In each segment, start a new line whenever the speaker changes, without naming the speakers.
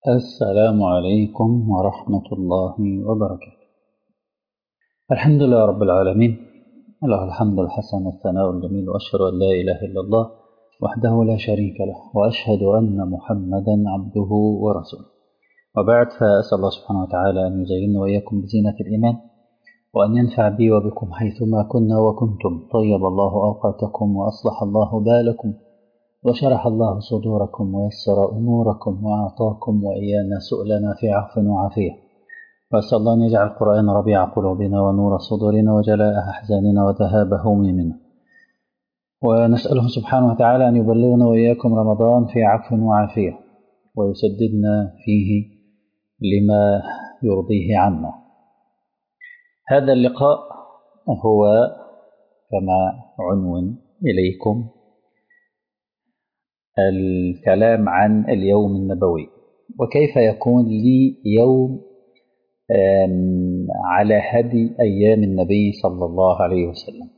السلام عليكم ورحمة الله وبركاته الحمد لله رب العالمين له الحمد الحسن والثناء الجميل وأشهد أن لا إله إلا الله وحده لا شريك له وأشهد أن محمدا عبده ورسوله وبعد فأسأل الله سبحانه وتعالى أن يزيننا وإياكم بزينة الإيمان وأن ينفع بي وبكم حيثما كنا وكنتم طيب الله أوقاتكم وأصلح الله بالكم وشرح الله صدوركم ويسر أموركم وأعطاكم وإيانا سؤلنا في عفو وعافية وأسأل الله أن يجعل القرآن ربيع قلوبنا ونور صدورنا وجلاء أحزاننا وذهاب همومنا ونسأله سبحانه وتعالى أن يبلغنا وإياكم رمضان في عفو وعافية ويسددنا فيه لما يرضيه عنا هذا اللقاء هو كما عنون إليكم الكلام عن اليوم النبوي وكيف يكون لي يوم على هدي أيام النبي صلى الله عليه وسلم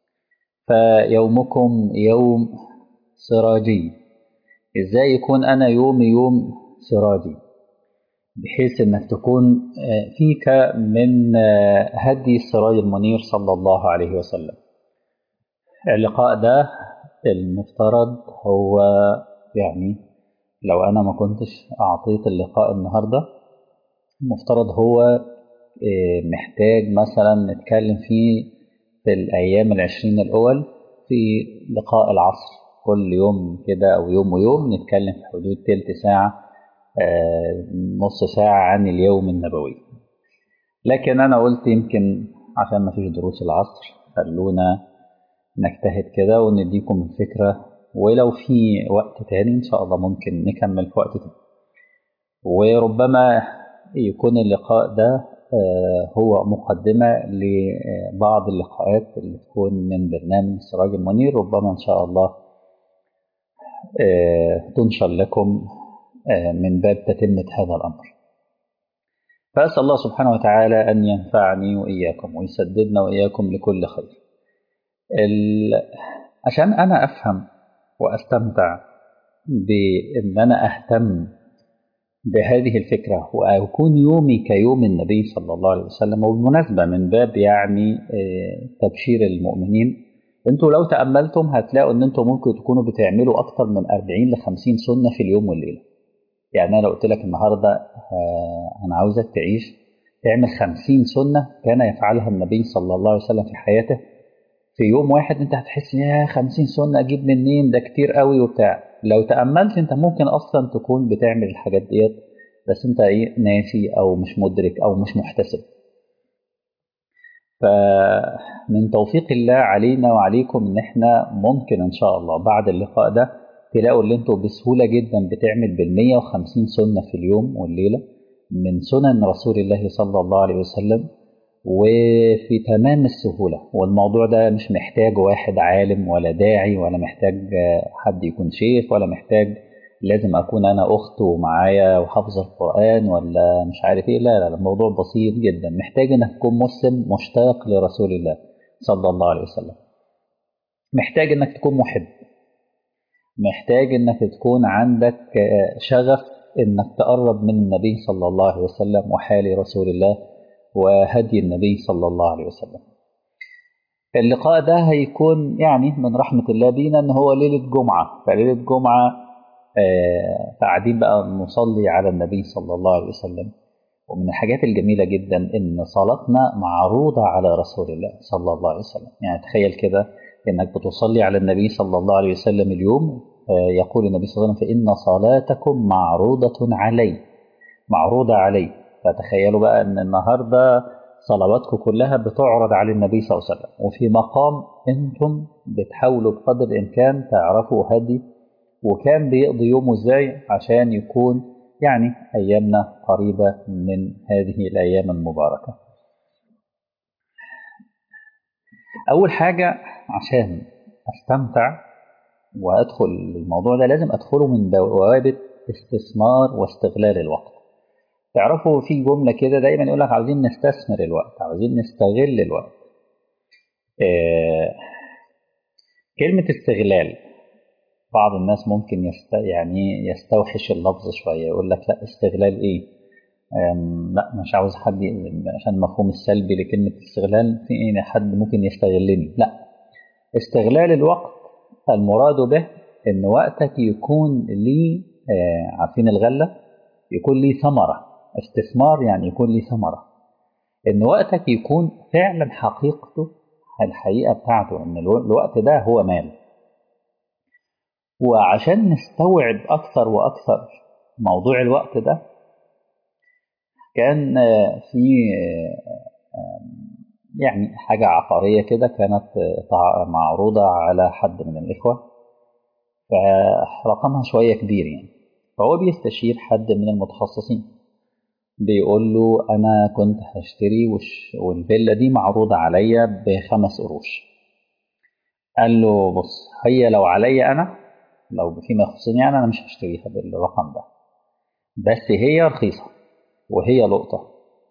فيومكم يوم سراجي إزاي يكون أنا يوم يوم سراجي بحيث أنك تكون فيك من هدي السراج المنير صلى الله عليه وسلم اللقاء ده المفترض هو يعني لو أنا ما كنتش أعطيت اللقاء النهاردة المفترض هو محتاج مثلا نتكلم فيه في الأيام العشرين الأول في لقاء العصر كل يوم كده أو يوم ويوم نتكلم في حدود تلت ساعة نص ساعة عن اليوم النبوي لكن أنا قلت يمكن عشان ما فيش دروس العصر خلونا نجتهد كده ونديكم الفكرة ولو في وقت تاني إن شاء الله ممكن نكمل في وقت تاني وربما يكون اللقاء ده هو مقدمة لبعض اللقاءات اللي تكون من برنامج السراج المنير ربما إن شاء الله تنشر لكم من باب تتمة هذا الأمر فأسأل الله سبحانه وتعالى أن ينفعني وإياكم ويسددنا وإياكم لكل خير عشان أنا أفهم وأستمتع بأن أنا أهتم بهذه الفكرة وأكون يومي كيوم النبي صلى الله عليه وسلم وبالمناسبة من باب يعني تبشير المؤمنين انتوا لو تأملتم هتلاقوا ان انتوا ممكن تكونوا بتعملوا اكتر من 40 ل 50 سنة في اليوم والليلة يعني انا لو قلت لك النهاردة انا عاوزك تعيش تعمل 50 سنة كان يفعلها النبي صلى الله عليه وسلم في حياته في يوم واحد انت هتحس يا 50 سنة اجيب منين ده كتير قوي وبتاع لو تأملت انت ممكن اصلا تكون بتعمل الحاجات ديت بس انت ايه ناسي او مش مدرك او مش محتسب فمن توفيق الله علينا وعليكم ان احنا ممكن ان شاء الله بعد اللقاء ده تلاقوا اللي انتوا بسهولة جدا بتعمل بال 150 سنة في اليوم والليلة من سنن رسول الله صلى الله عليه وسلم وفي تمام السهولة والموضوع ده مش محتاج واحد عالم ولا داعي ولا محتاج حد يكون شيخ ولا محتاج لازم أكون أنا أخت ومعايا وحافظ القرآن ولا مش عارف إيه لا لا الموضوع بسيط جدا محتاج إنك تكون مسلم مشتاق لرسول الله صلى الله عليه وسلم محتاج إنك تكون محب محتاج إنك تكون عندك شغف إنك تقرب من النبي صلى الله عليه وسلم وحال رسول الله وهدي النبي صلى الله عليه وسلم اللقاء ده هيكون يعني من رحمة الله بينا ان هو ليلة جمعة فليلة جمعة فقاعدين بقى نصلي على النبي صلى الله عليه وسلم ومن الحاجات الجميلة جدا ان صلاتنا معروضة على رسول الله صلى الله عليه وسلم يعني تخيل كده انك بتصلي على النبي صلى الله عليه وسلم اليوم يقول النبي صلى الله عليه وسلم فإن صلاتكم معروضة علي معروضة علي فتخيلوا بقى ان النهارده صلواتكم كلها بتعرض على النبي صلى الله عليه وسلم وفي مقام انتم بتحاولوا بقدر الامكان تعرفوا هدي وكان بيقضي يومه ازاي عشان يكون يعني ايامنا قريبه من هذه الايام المباركه. اول حاجه عشان استمتع وادخل الموضوع ده لازم ادخله من بوابه استثمار واستغلال الوقت. تعرفوا في جملة كده دايما يقول لك عاوزين نستثمر الوقت عاوزين نستغل الوقت آه كلمة استغلال بعض الناس ممكن يست يعني يستوحش اللفظ شويه يقول لك لا استغلال ايه لا مش عاوز حد عشان المفهوم السلبي لكلمه استغلال في إيه حد ممكن يستغلني لا استغلال الوقت المراد به ان وقتك يكون ليه آه عارفين الغله يكون ليه ثمره استثمار يعني يكون ليه ثمره ان وقتك يكون فعلا حقيقته الحقيقه بتاعته ان الوقت ده هو مال وعشان نستوعب اكثر واكثر موضوع الوقت ده كان في يعني حاجة عقارية كده كانت معروضة على حد من الإخوة فرقمها شوية كبير يعني فهو بيستشير حد من المتخصصين بيقول له أنا كنت هشتري والفيلا دي معروضة عليا بخمس قروش قال له بص هي لو عليا أنا لو فيما يخصني أنا أنا مش هشتريها بالرقم ده بس هي رخيصة وهي لقطة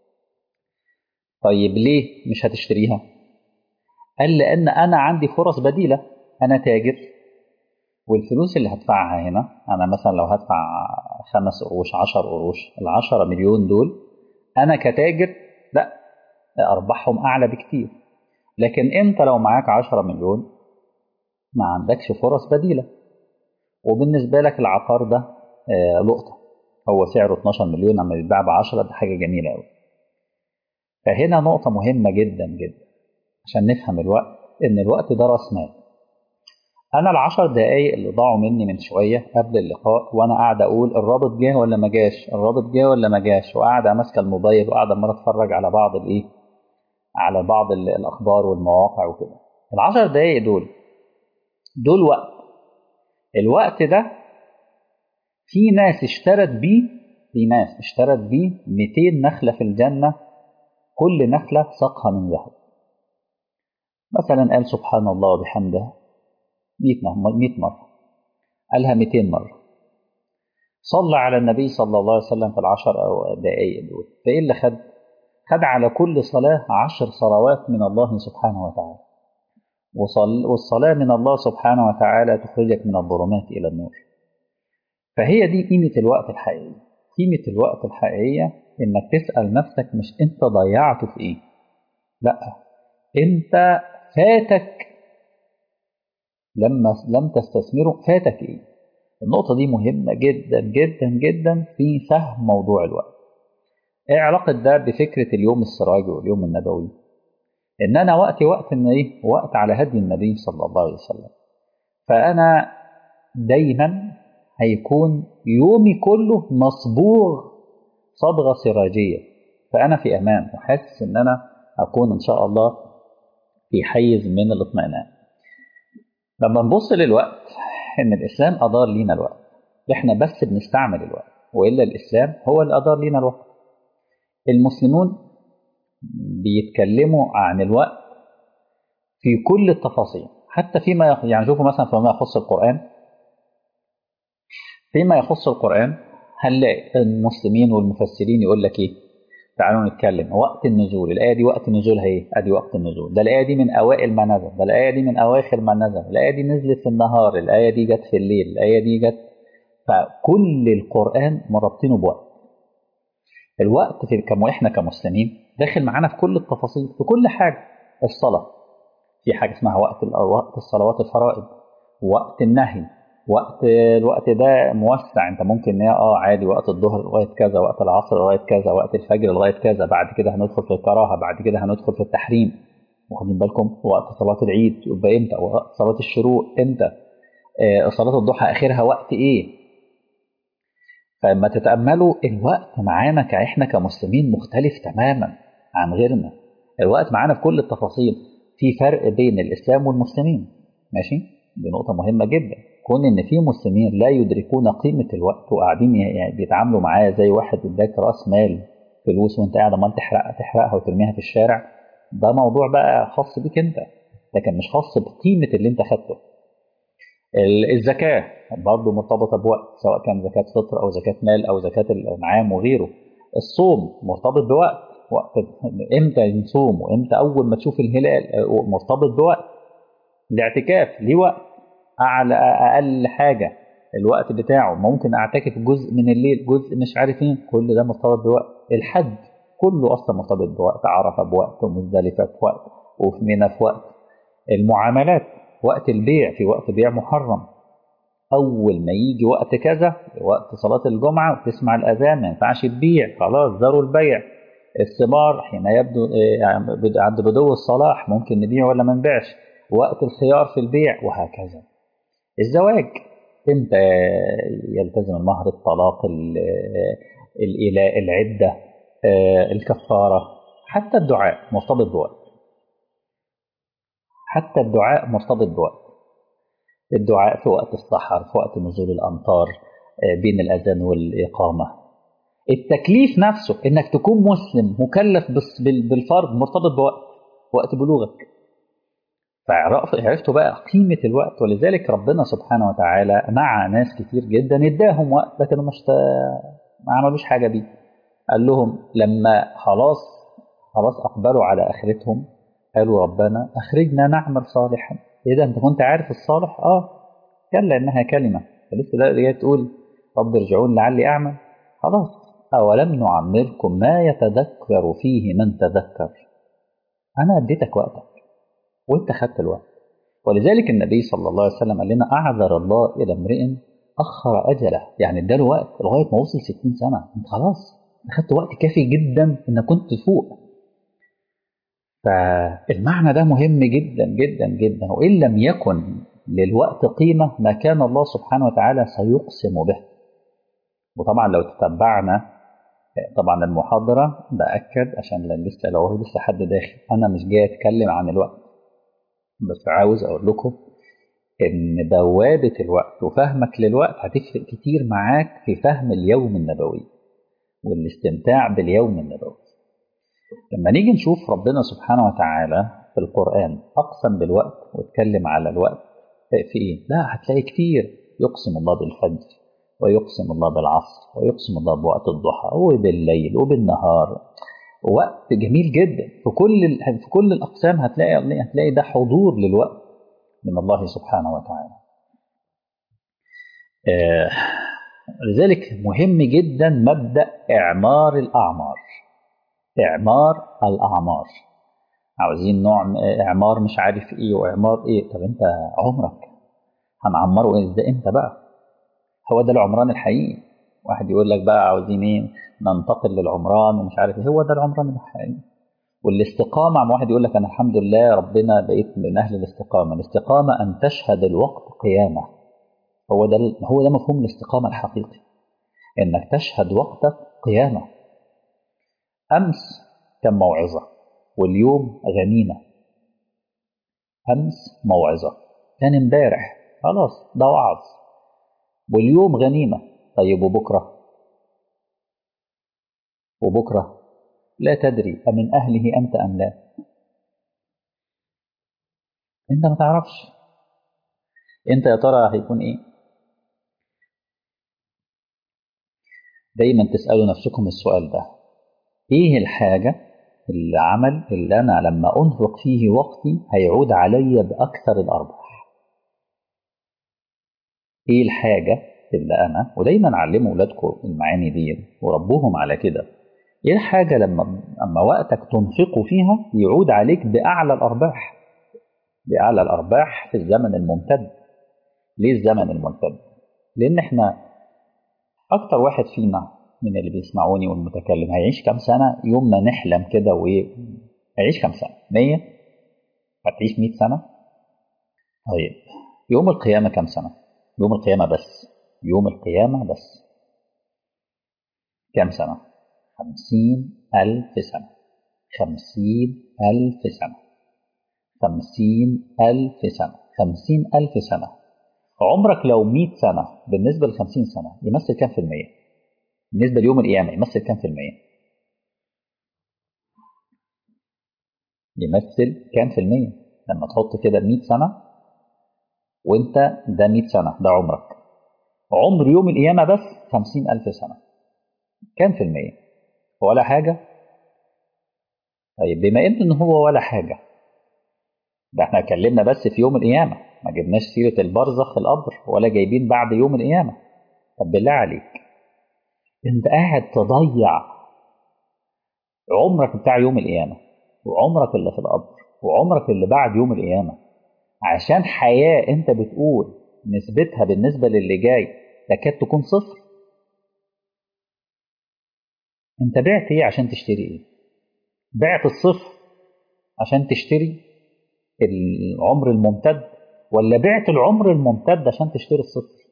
طيب ليه مش هتشتريها قال لأن أنا عندي فرص بديلة أنا تاجر والفلوس اللي هدفعها هنا أنا مثلا لو هدفع خمس قروش عشر قروش العشرة مليون دول أنا كتاجر لا أرباحهم أعلى بكتير لكن أنت لو معاك عشرة مليون ما عندكش فرص بديلة وبالنسبة لك العقار ده آه لقطة هو سعره 12 مليون اما يتباع ب 10 دي حاجه جميله قوي فهنا نقطه مهمه جدا جدا عشان نفهم الوقت ان الوقت ده راس مال انا العشر دقايق اللي ضاعوا مني من شويه قبل اللقاء وانا قاعد اقول الرابط جه ولا ما جاش الرابط جه ولا ما جاش وقاعد ماسكه الموبايل وقاعد عمال اتفرج على بعض الايه على بعض الاخبار والمواقع وكده العشر دقايق دول دول وقت الوقت ده في ناس اشترت بيه في ناس اشترت بيه 200 نخلة في الجنة كل نخلة سقها من ذهب مثلا قال سبحان الله وبحمده 100 مرة قالها 200 مرة صلى على النبي صلى الله عليه وسلم في العشر أو دقايق دول فإيه اللي خد؟ خد على كل صلاة عشر صلوات من الله سبحانه وتعالى وصل والصلاة من الله سبحانه وتعالى تخرجك من الظلمات إلى النور فهي دي قيمة الوقت الحقيقية قيمة الوقت الحقيقية إنك تسأل نفسك مش أنت ضيعته في إيه لا أنت فاتك لما لم تستثمره فاتك إيه النقطة دي مهمة جدا جدا جدا في فهم موضوع الوقت ايه علاقة ده بفكرة اليوم السراجي واليوم النبوي ان انا وقتي وقت ان ايه وقت على هدي النبي صلى الله عليه وسلم فانا دايما هيكون يومي كله مصبوغ صبغة سراجية فأنا في أمان وحاسس إن أنا أكون إن شاء الله في حيز من الاطمئنان لما نبص للوقت إن الإسلام أدار لينا الوقت إحنا بس بنستعمل الوقت وإلا الإسلام هو اللي أدار لينا الوقت المسلمون بيتكلموا عن الوقت في كل التفاصيل حتى فيما يعني شوفوا مثلا فيما يخص القرآن فيما يخص القرآن هنلاقي المسلمين والمفسرين يقول لك ايه تعالوا نتكلم وقت النزول الآية دي وقت نزولها ايه ادي وقت النزول ده الآية دي من أوائل ما نزل ده الآية دي من أواخر ما نزل الآية دي نزلت في النهار الآية دي جت في الليل الآية دي جت فكل القرآن مربطينه بوقت الوقت في كم احنا كمسلمين داخل معانا في كل التفاصيل في كل حاجة الصلاة في حاجة اسمها وقت وقت الصلوات الفرائض وقت النهي وقت الوقت ده موسع انت ممكن اه عادي وقت الظهر لغايه كذا وقت العصر لغايه كذا وقت الفجر لغايه كذا بعد كده هندخل في الكراهه بعد كده هندخل في التحريم واخدين بالكم وقت صلاه العيد يبقى امتى وقت صلاه الشروق امتى آه صلاه الضحى اخرها وقت ايه فلما تتاملوا الوقت معانا كاحنا كمسلمين مختلف تماما عن غيرنا الوقت معانا في كل التفاصيل في فرق بين الاسلام والمسلمين ماشي دي نقطه مهمه جدا كون ان في مسلمين لا يدركون قيمه الوقت وقاعدين يعني بيتعاملوا معاه زي واحد اداك راس مال فلوس وانت قاعد عمال تحرق تحرقها وترميها في الشارع ده موضوع بقى خاص بيك انت لكن مش خاص بقيمه اللي انت خدته الزكاه برضه مرتبطه بوقت سواء كان زكاه فطر او زكاه مال او زكاه الانعام وغيره الصوم مرتبط بوقت وقت امتى نصوم وامتى اول ما تشوف الهلال مرتبط بوقت الاعتكاف ليه وقت اعلى اقل حاجه الوقت بتاعه ممكن اعتكف جزء من الليل جزء مش عارف ايه كل ده مرتبط بوقت الحج كله اصلا مرتبط بوقت عرفه بوقت ومزدلفه في وقت وفي منى في وقت المعاملات وقت البيع في وقت بيع محرم اول ما يجي وقت كذا وقت صلاه الجمعه وتسمع الاذان ما ينفعش تبيع خلاص ذروا البيع الثمار حين يبدو عند بدو الصلاح ممكن نبيع ولا ما نبيعش وقت الخيار في البيع وهكذا الزواج امتى يلتزم المهر الطلاق الإلاء العدة الكفارة حتى الدعاء مرتبط بوقت حتى الدعاء مرتبط بوقت الدعاء في وقت السحر في وقت نزول الأمطار بين الأذان والإقامة التكليف نفسه إنك تكون مسلم مكلف بالفرض مرتبط بوقت وقت بلوغك فعرفتوا بقى قيمة الوقت ولذلك ربنا سبحانه وتعالى مع ناس كتير جدا اداهم وقت لكن مش ما عملوش حاجة بيه قال لهم لما خلاص خلاص أقبلوا على آخرتهم قالوا ربنا أخرجنا نعمل صالحا إيه ده أنت كنت عارف الصالح؟ آه كلا إنها كلمة فلسه ده جاي تقول رب ارجعون لعلي أعمل خلاص أولم نعمركم ما يتذكر فيه من تذكر أنا اديتك وقتك وانت خدت الوقت ولذلك النبي صلى الله عليه وسلم قال لنا اعذر الله الى امرئ اخر اجله يعني اداله وقت لغايه ما وصل 60 سنه انت خلاص اخدت وقت كافي جدا انك كنت فوق فالمعنى ده مهم جدا جدا جدا وان لم يكن للوقت قيمه ما كان الله سبحانه وتعالى سيقسم به وطبعا لو تتبعنا طبعا المحاضره باكد عشان لسه لو لسه حد داخل انا مش جاي اتكلم عن الوقت بس عاوز اقول لكم ان بوابه الوقت وفهمك للوقت هتفرق كتير معاك في فهم اليوم النبوي والاستمتاع باليوم النبوي لما نيجي نشوف ربنا سبحانه وتعالى في القرآن أقسم بالوقت واتكلم على الوقت في إيه؟ لا هتلاقي كتير يقسم الله بالفجر ويقسم الله بالعصر ويقسم الله بوقت الضحى وبالليل وبالنهار وقت جميل جدا في كل في كل الاقسام هتلاقي هتلاقي ده حضور للوقت من الله سبحانه وتعالى. آه لذلك مهم جدا مبدا اعمار الاعمار. اعمار الاعمار. عاوزين نوع اعمار مش عارف ايه واعمار ايه طب انت عمرك هنعمره ايه ازاي امتى بقى؟ هو ده العمران الحقيقي. واحد يقول لك بقى عاوزين ايه ننتقل للعمران ومش عارف ايه هو ده العمران الحقيقي والاستقامة عم واحد يقول لك أنا الحمد لله ربنا بقيت من أهل الاستقامة الاستقامة أن تشهد الوقت قيامة هو ده هو ده مفهوم الاستقامة الحقيقي إنك تشهد وقتك قيامة أمس كان موعظة واليوم غنيمة أمس موعظة كان امبارح خلاص ده وعظ واليوم غنيمة طيب وبكرة وبكرة لا تدري أمن أهله أنت أم لا أنت ما تعرفش أنت يا ترى هيكون إيه دايما تسألوا نفسكم السؤال ده إيه الحاجة اللي عمل اللي أنا لما أنفق فيه وقتي هيعود علي بأكثر الأرباح إيه الحاجة اللي أنا ودايما علموا أولادكم المعاني دي وربوهم على كده ايه الحاجة لما اما وقتك تنفقه فيها يعود عليك بأعلى الأرباح بأعلى الأرباح في الزمن الممتد ليه الزمن الممتد؟ لأن احنا أكتر واحد فينا من اللي بيسمعوني والمتكلم هيعيش كام سنة يوم ما نحلم كده وإيه هيعيش كام سنة؟ 100 هتعيش 100 سنة؟ طيب يوم القيامة كام سنة؟ يوم القيامة بس يوم القيامة بس كام سنة؟ خمسين ألف سنة خمسين ألف سنة خمسين ألف سنة خمسين ألف سنة عمرك لو مئة سنة بالنسبة لخمسين سنة يمثل كام في المية بالنسبة ليوم القيامة يمثل كام في المية يمثل كام في المية لما تحط كده مئة سنة وانت ده مئة سنة ده عمرك عمر يوم القيامة بس خمسين ألف سنة كام في المية ولا حاجة طيب بما ان هو ولا حاجة ده احنا اتكلمنا بس في يوم القيامة ما جبناش سيرة البرزخ القبر ولا جايبين بعد يوم القيامة ما جبناش سيرة البرزخ القبر ولا جايبين بعد يوم القيامة طب بالله عليك انت قاعد تضيع عمرك بتاع يوم القيامة وعمرك اللي في القبر وعمرك اللي بعد يوم القيامة عشان حياة انت بتقول نسبتها بالنسبة للي جاي تكاد تكون صفر انت بعت ايه عشان تشتري ايه بعت الصفر عشان تشتري العمر الممتد ولا بعت العمر الممتد عشان تشتري الصفر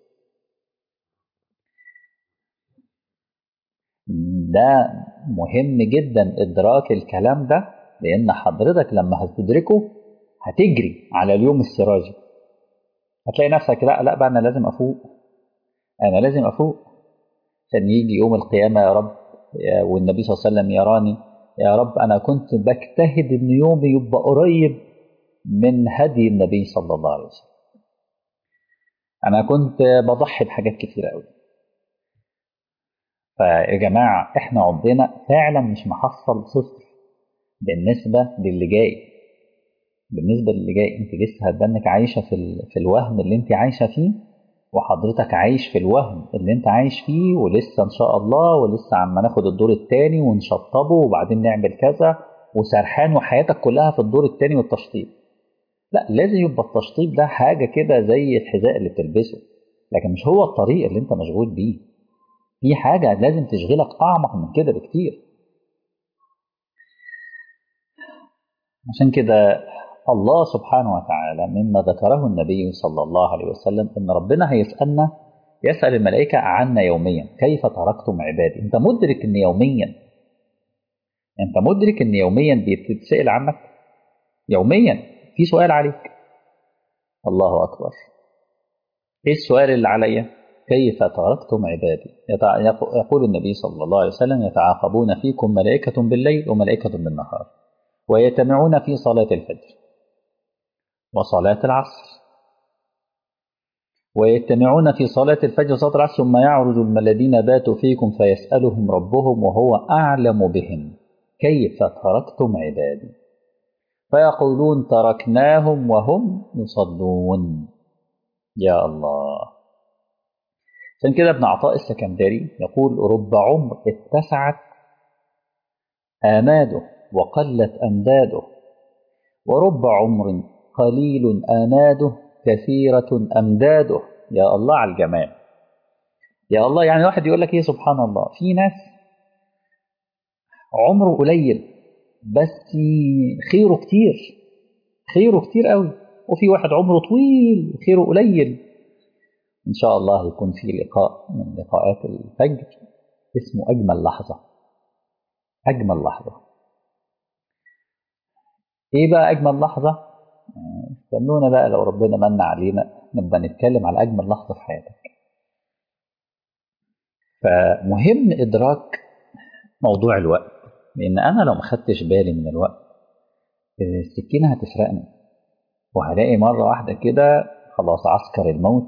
ده مهم جدا ادراك الكلام ده لان حضرتك لما هتدركه هتجري على اليوم السراجي هتلاقي نفسك لا لا بقى انا لازم افوق انا لازم افوق عشان يجي يوم القيامه يا رب والنبي صلى الله عليه وسلم يراني يا رب انا كنت بجتهد ان يومي يبقى قريب من هدي النبي صلى الله عليه وسلم انا كنت بضحي بحاجات كتير قوي فيا جماعه احنا عمرنا فعلا مش محصل صفر بالنسبه للي جاي بالنسبه للي جاي انت لسه هتبنك عايشه في ال... في الوهم اللي انت عايشه فيه وحضرتك عايش في الوهم اللي انت عايش فيه ولسه ان شاء الله ولسه عم ناخد الدور الثاني ونشطبه وبعدين نعمل كذا وسرحان وحياتك كلها في الدور الثاني والتشطيب لا لازم يبقى التشطيب ده حاجه كده زي الحذاء اللي بتلبسه لكن مش هو الطريق اللي انت مشغول بيه في حاجه لازم تشغلك اعمق من كده بكتير عشان كده الله سبحانه وتعالى مما ذكره النبي صلى الله عليه وسلم ان ربنا هيسالنا يسال الملائكه عنا يوميا كيف تركتم عبادي انت مدرك ان يوميا انت مدرك ان يوميا بيتسال عنك يوميا في سؤال عليك الله اكبر ايه السؤال اللي عليا كيف تركتم عبادي يقول النبي صلى الله عليه وسلم يتعاقبون فيكم ملائكه بالليل وملائكه بالنهار ويجتمعون في صلاه الفجر وصلاة العصر ويجتمعون في صلاة الفجر وصلاة العصر ثم يعرج الذين باتوا فيكم فيسألهم ربهم وهو أعلم بهم كيف تركتم عبادي فيقولون تركناهم وهم يصلون يا الله عشان كده ابن عطاء السكندري يقول رب عمر اتسعت آماده وقلت أمداده ورب عمر قليل آماده كثيرة أمداده يا الله على الجمال يا الله يعني واحد يقول لك ايه سبحان الله في ناس عمره قليل بس خيره كتير خيره كتير قوي وفي واحد عمره طويل خيره قليل ان شاء الله يكون في لقاء من لقاءات الفجر اسمه اجمل لحظه اجمل لحظه ايه بقى اجمل لحظه استنونا بقى لو ربنا من علينا نبقى نتكلم على اجمل لحظه في حياتك فمهم ادراك موضوع الوقت لان انا لو ما خدتش بالي من الوقت السكينه هتسرقني وهلاقي مره واحده كده خلاص عسكر الموت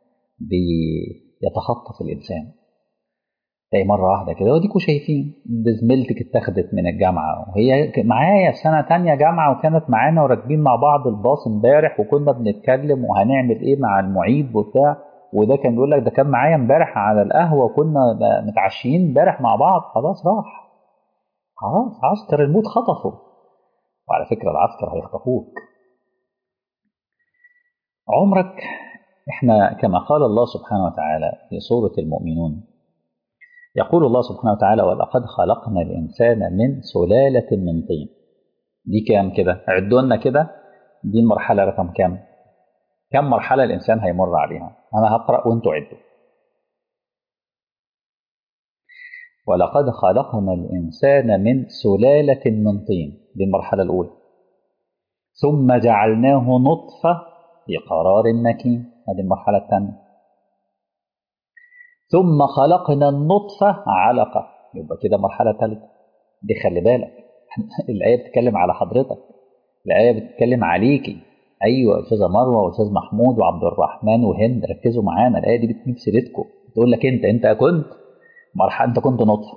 بيتخطف الانسان تلاقي مرة واحدة كده وديكوا شايفين بزميلتك اتاخدت من الجامعة وهي معايا في سنة تانية جامعة وكانت معانا وراكبين مع بعض الباص امبارح وكنا بنتكلم وهنعمل ايه مع المعيد وبتاع وده كان بيقول لك ده كان معايا امبارح على القهوة وكنا متعشيين امبارح مع بعض خلاص راح خلاص عسكر الموت خطفه وعلى فكرة العسكر هيخطفوك عمرك احنا كما قال الله سبحانه وتعالى في سورة المؤمنون يقول الله سبحانه وتعالى ولقد خلقنا الإنسان من سلالة من طين دي كام كده عدوا لنا كده دي المرحلة رقم كام كم مرحلة الإنسان هيمر عليها أنا هقرأ وأنتوا عدوا ولقد خلقنا الإنسان من سلالة من طين دي المرحلة الأولى ثم جعلناه نطفة في قرار مكين هذه المرحلة الثانية ثم خلقنا النطفة علقة يبقى كده مرحلة ثالثة دي خلي بالك الآية بتتكلم على حضرتك الآية بتتكلم عليكي أيوة أستاذة مروة وأستاذ محمود وعبد الرحمن وهند ركزوا معانا الآية دي بتجيب سيرتكم بتقول لك أنت أنت كنت مرحلة أنت كنت نطفة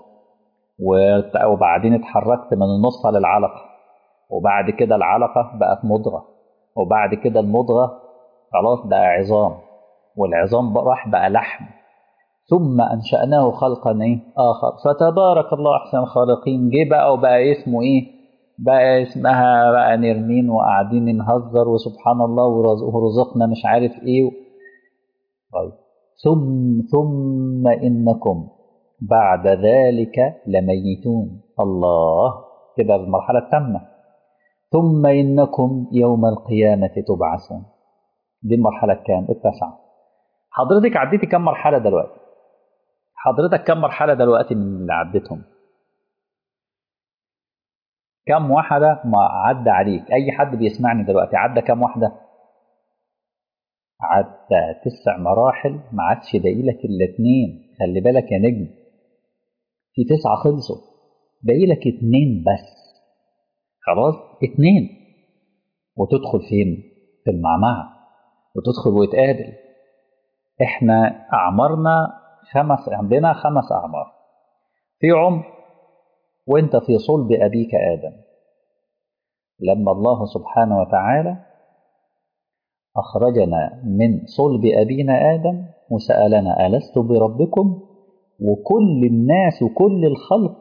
وبعدين اتحركت من النطفة للعلقة وبعد كده العلقة بقت مضغة وبعد كده المضغة خلاص بقى عظام والعظام بقى راح بقى لحم ثم أنشأناه خلقا إيه آخر فتبارك الله أحسن الخالقين جه بقى وبقى اسمه إيه بقى اسمها بقى نرمين وقاعدين نهزر وسبحان الله ورزقنا مش عارف إيه طيب ثم ثم إنكم بعد ذلك لميتون الله كده المرحلة التامة ثم إنكم يوم القيامة تبعثون دي المرحلة الكام التاسعة حضرتك عديتي كم مرحلة دلوقتي حضرتك كم مرحلة دلوقتي من اللي عديتهم كم واحدة ما عدى عليك أي حد بيسمعني دلوقتي عدى كم واحدة عدى تسع مراحل ما عادش باقي لك إلا اتنين خلي بالك يا نجم في تسعة خلصوا باقي لك اتنين بس خلاص اتنين وتدخل فين في المعمعة وتدخل وتقابل احنا اعمارنا خمس عندنا خمس اعمار في عمر وانت في صلب ابيك ادم لما الله سبحانه وتعالى اخرجنا من صلب ابينا ادم وسالنا الست بربكم وكل الناس وكل الخلق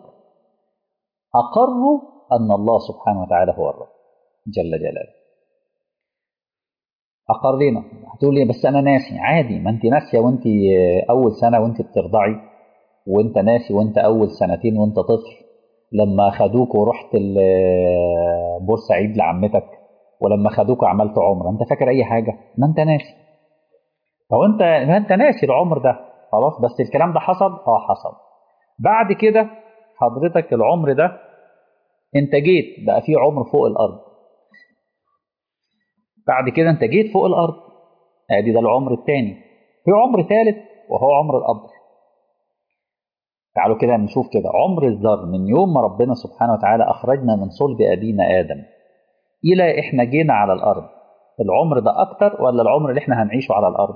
اقروا ان الله سبحانه وتعالى هو الرب جل جلاله اقرينا هتقول لي بس انا ناسي عادي ما انت ناسيه وانت اول سنه وانت بترضعي وانت ناسي وانت اول سنتين وانت طفل لما خدوك ورحت بورسعيد لعمتك ولما خدوك وعملت عمره انت فاكر اي حاجه ما انت ناسي هو انت ما انت ناسي العمر ده خلاص بس الكلام ده حصل اه حصل بعد كده حضرتك العمر ده انت جيت بقى في عمر فوق الارض بعد كده انت جيت فوق الارض ادي ده العمر الثاني في عمر ثالث وهو عمر القبر تعالوا كده نشوف كده عمر الذر من يوم ما ربنا سبحانه وتعالى اخرجنا من صلب ابينا ادم الى احنا جينا على الارض العمر ده اكتر ولا العمر اللي احنا هنعيشه على الارض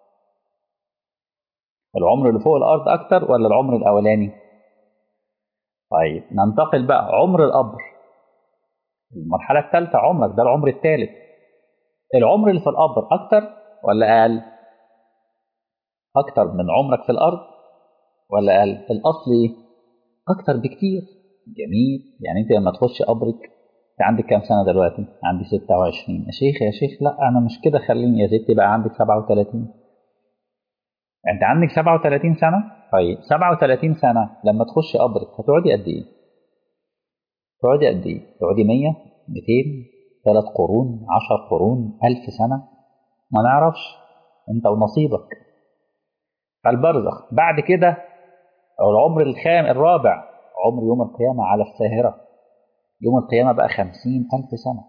العمر اللي فوق الارض اكتر ولا العمر الاولاني طيب ننتقل بقى عمر القبر المرحله الثالثه عمرك ده العمر الثالث العمر اللي في القبر اكتر ولا اقل اكتر من عمرك في الارض ولا اقل الاصل ايه اكتر بكتير جميل يعني انت لما تخش قبرك انت عندك كام سنه دلوقتي عندي 26 يا شيخ يا شيخ لا انا مش كده خليني يا ستي بقى عندك 37 انت عندك 37 سنه طيب 37 سنه لما تخش قبرك هتقعدي قد ايه تقعدي قد ايه تقعدي 100 200 ثلاث قرون عشر قرون ألف سنة ما نعرفش أنت ونصيبك البرزخ بعد كده العمر الخام الرابع عمر يوم القيامة على الساهرة يوم القيامة بقى خمسين ألف سنة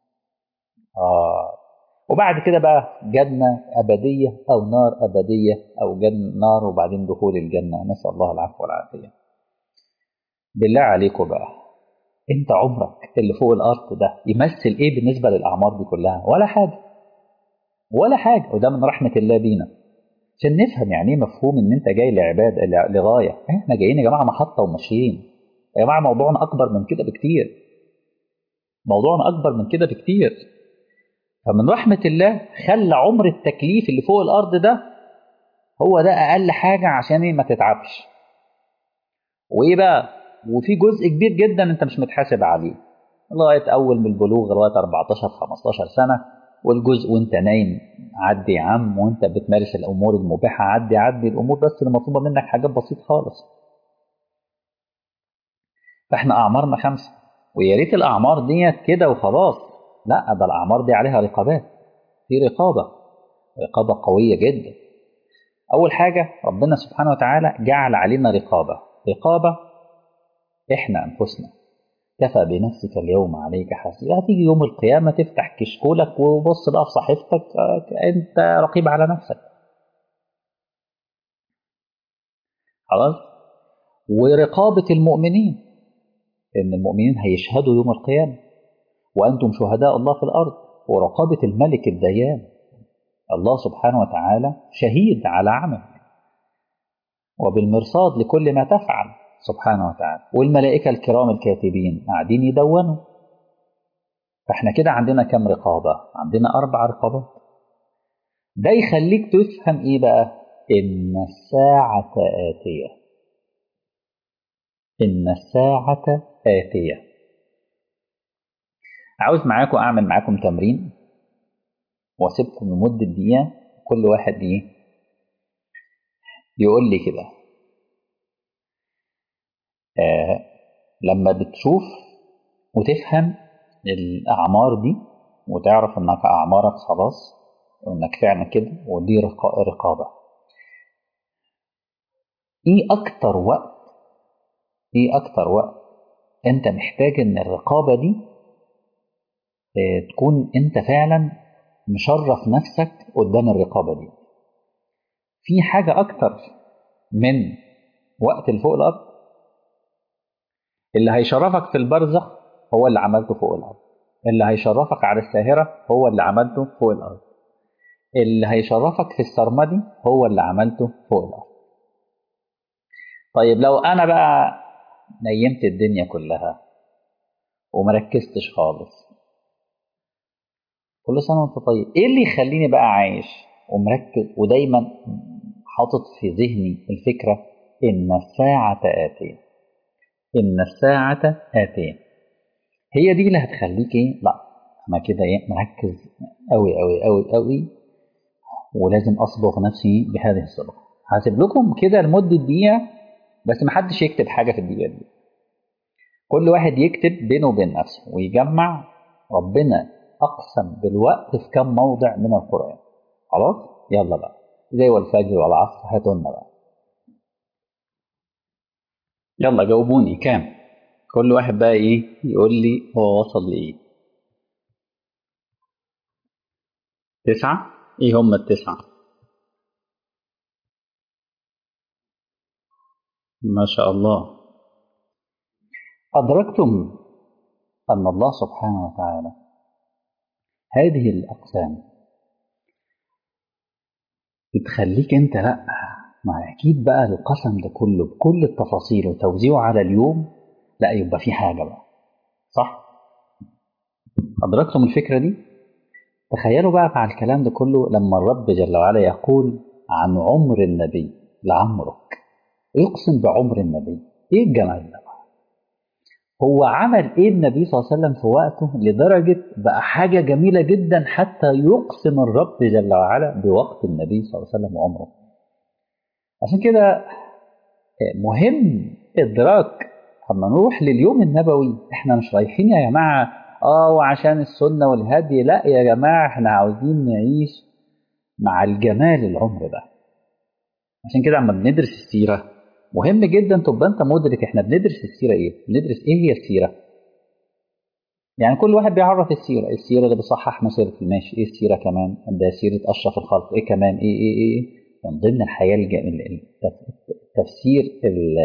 آه وبعد كده بقى جنة أبدية أو نار أبدية أو جنة نار وبعدين دخول الجنة نسأل الله العفو والعافية بالله عليكم بقى انت عمرك اللي فوق الارض ده يمثل ايه بالنسبه للاعمار دي كلها ولا حاجه ولا حاجه وده من رحمه الله بينا عشان نفهم يعني ايه مفهوم ان انت جاي لعباد لغايه احنا جايين يا جماعه محطه وماشيين يا جماعه موضوعنا اكبر من كده بكتير موضوعنا اكبر من كده بكتير فمن رحمه الله خلى عمر التكليف اللي فوق الارض ده هو ده اقل حاجه عشان ايه ما تتعبش وايه بقى وفي جزء كبير جدا انت مش متحاسب عليه لغايه اول من البلوغ لغايه 14 15 سنه والجزء وانت نايم عدي يا عم وانت بتمارس الامور المباحه عدي عدي الامور بس اللي مطلوبه منك حاجات بسيطه خالص فاحنا اعمارنا خمسه ويا ريت الاعمار ديت كده وخلاص لا ده الاعمار دي عليها رقابات في رقابه رقابه قويه جدا اول حاجه ربنا سبحانه وتعالى جعل علينا رقابه رقابه احنا انفسنا كفى بنفسك اليوم عليك حسيبا هتيجي يوم القيامه تفتح كشكولك وبص بقى في صحيفتك انت رقيب على نفسك خلاص ورقابه المؤمنين ان المؤمنين هيشهدوا يوم القيامه وانتم شهداء الله في الارض ورقابه الملك الديان الله سبحانه وتعالى شهيد على عملك وبالمرصاد لكل ما تفعل سبحانه وتعالى والملائكة الكرام الكاتبين قاعدين يدونوا فاحنا كده عندنا كم رقابة عندنا أربع رقابات ده يخليك تفهم إيه بقى إن الساعة آتية إن الساعة آتية عاوز معاكم أعمل معاكم تمرين واسيبكم لمدة دقيقة كل واحد إيه يقول لي كده آه لما بتشوف وتفهم الأعمار دي وتعرف إنك أعمارك خلاص وإنك فعلا كده ودي رقابة إيه أكتر وقت إيه أكتر وقت أنت محتاج إن الرقابة دي اه تكون أنت فعلا مشرف نفسك قدام الرقابة دي في حاجة أكتر من وقت اللي فوق الأرض اللي هيشرفك في البرزخ هو اللي عملته فوق الأرض اللي هيشرفك على الساهرة هو اللي عملته فوق الأرض اللي هيشرفك في السرمدي هو اللي عملته فوق الأرض طيب لو أنا بقى نيمت الدنيا كلها ومركزتش خالص كل سنة وانت طيب ايه اللي يخليني بقى عايش ومركز ودايما حاطط في ذهني الفكرة إن الساعة آتية إن الساعة آتية هي دي اللي هتخليك إيه؟ لا أنا كده إيه مركز أوي أوي أوي أوي ولازم أصبغ نفسي بهذه الصبغة هسيب لكم كده لمدة دقيقة بس محدش يكتب حاجة في الدقيقة دي كل واحد يكتب بينه وبين نفسه ويجمع ربنا أقسم بالوقت في كم موضع من القرآن خلاص يلا بقى زي والفجر والعصر هاتوا لنا بقى يلا جاوبوني كام كل واحد بقى ايه يقول لي هو وصل لايه تسعة ايه هم التسعة ما شاء الله أدركتم أن الله سبحانه وتعالى هذه الأقسام بتخليك أنت لأ ما أكيد بقى القسم ده كله بكل التفاصيل وتوزيعه على اليوم لا يبقى في حاجة بقى صح؟ أدركتم الفكرة دي؟ تخيلوا بقى مع الكلام ده كله لما الرب جل وعلا يقول عن عمر النبي لعمرك يقسم بعمر النبي ايه الجمال ده هو عمل ايه النبي صلى الله عليه وسلم في وقته لدرجة بقى حاجة جميلة جدا حتى يقسم الرب جل وعلا بوقت النبي صلى الله عليه وسلم وعمره عشان كده مهم إدراك لما نروح لليوم النبوي احنا مش رايحين يا جماعة اه وعشان السنة والهدي لا يا جماعة احنا عاوزين نعيش مع الجمال العمر ده عشان كده لما بندرس السيرة مهم جدا تبقى انت مدرك احنا بندرس السيرة ايه بندرس ايه هي السيرة يعني كل واحد بيعرف السيرة السيرة اللي بيصحح مسيرتي ماشي ايه السيرة كمان ده سيرة اشرف الخلق ايه كمان ايه ايه ايه من ضمن الحياة التفسير ال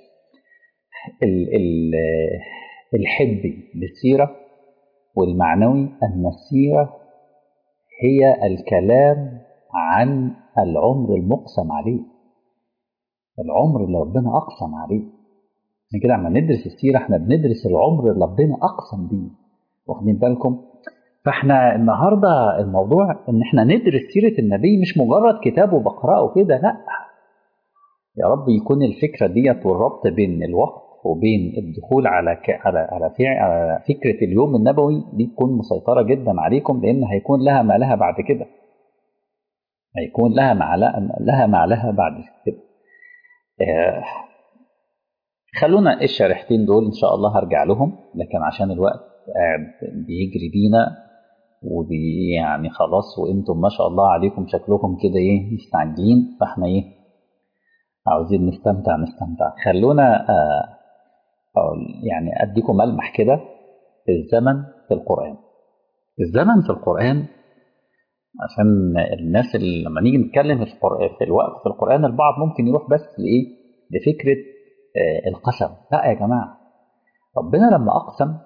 ال ال الحبي للسيرة والمعنوي أن السيرة هي الكلام عن العمر المقسم عليه العمر اللي ربنا أقسم عليه عشان كده لما ندرس السيرة احنا بندرس العمر اللي ربنا أقسم بيه واخدين بالكم فاحنا النهارده الموضوع ان احنا ندرس سيره النبي مش مجرد كتاب وبقراه كده لا يا رب يكون الفكره ديت والربط بين الوقت وبين الدخول على ك... على على, فع... على فكره اليوم النبوي دي تكون مسيطره جدا عليكم لان هيكون لها ما لها بعد كده هيكون لها مع لها مع لها بعد كده آه... خلونا الشريحتين دول ان شاء الله هرجع لهم لكن عشان الوقت قاعد بيجري بينا وبي يعني خلاص وانتم ما شاء الله عليكم شكلكم كده ايه مستعجلين فاحنا ايه عاوزين نستمتع نستمتع خلونا آه يعني اديكم ملمح كده الزمن في القرآن الزمن في القرآن عشان الناس اللي لما نيجي نتكلم في, القرآن في الوقت في القرآن البعض ممكن يروح بس لإيه لفكرة آه القسم لا يا جماعة ربنا لما أقسم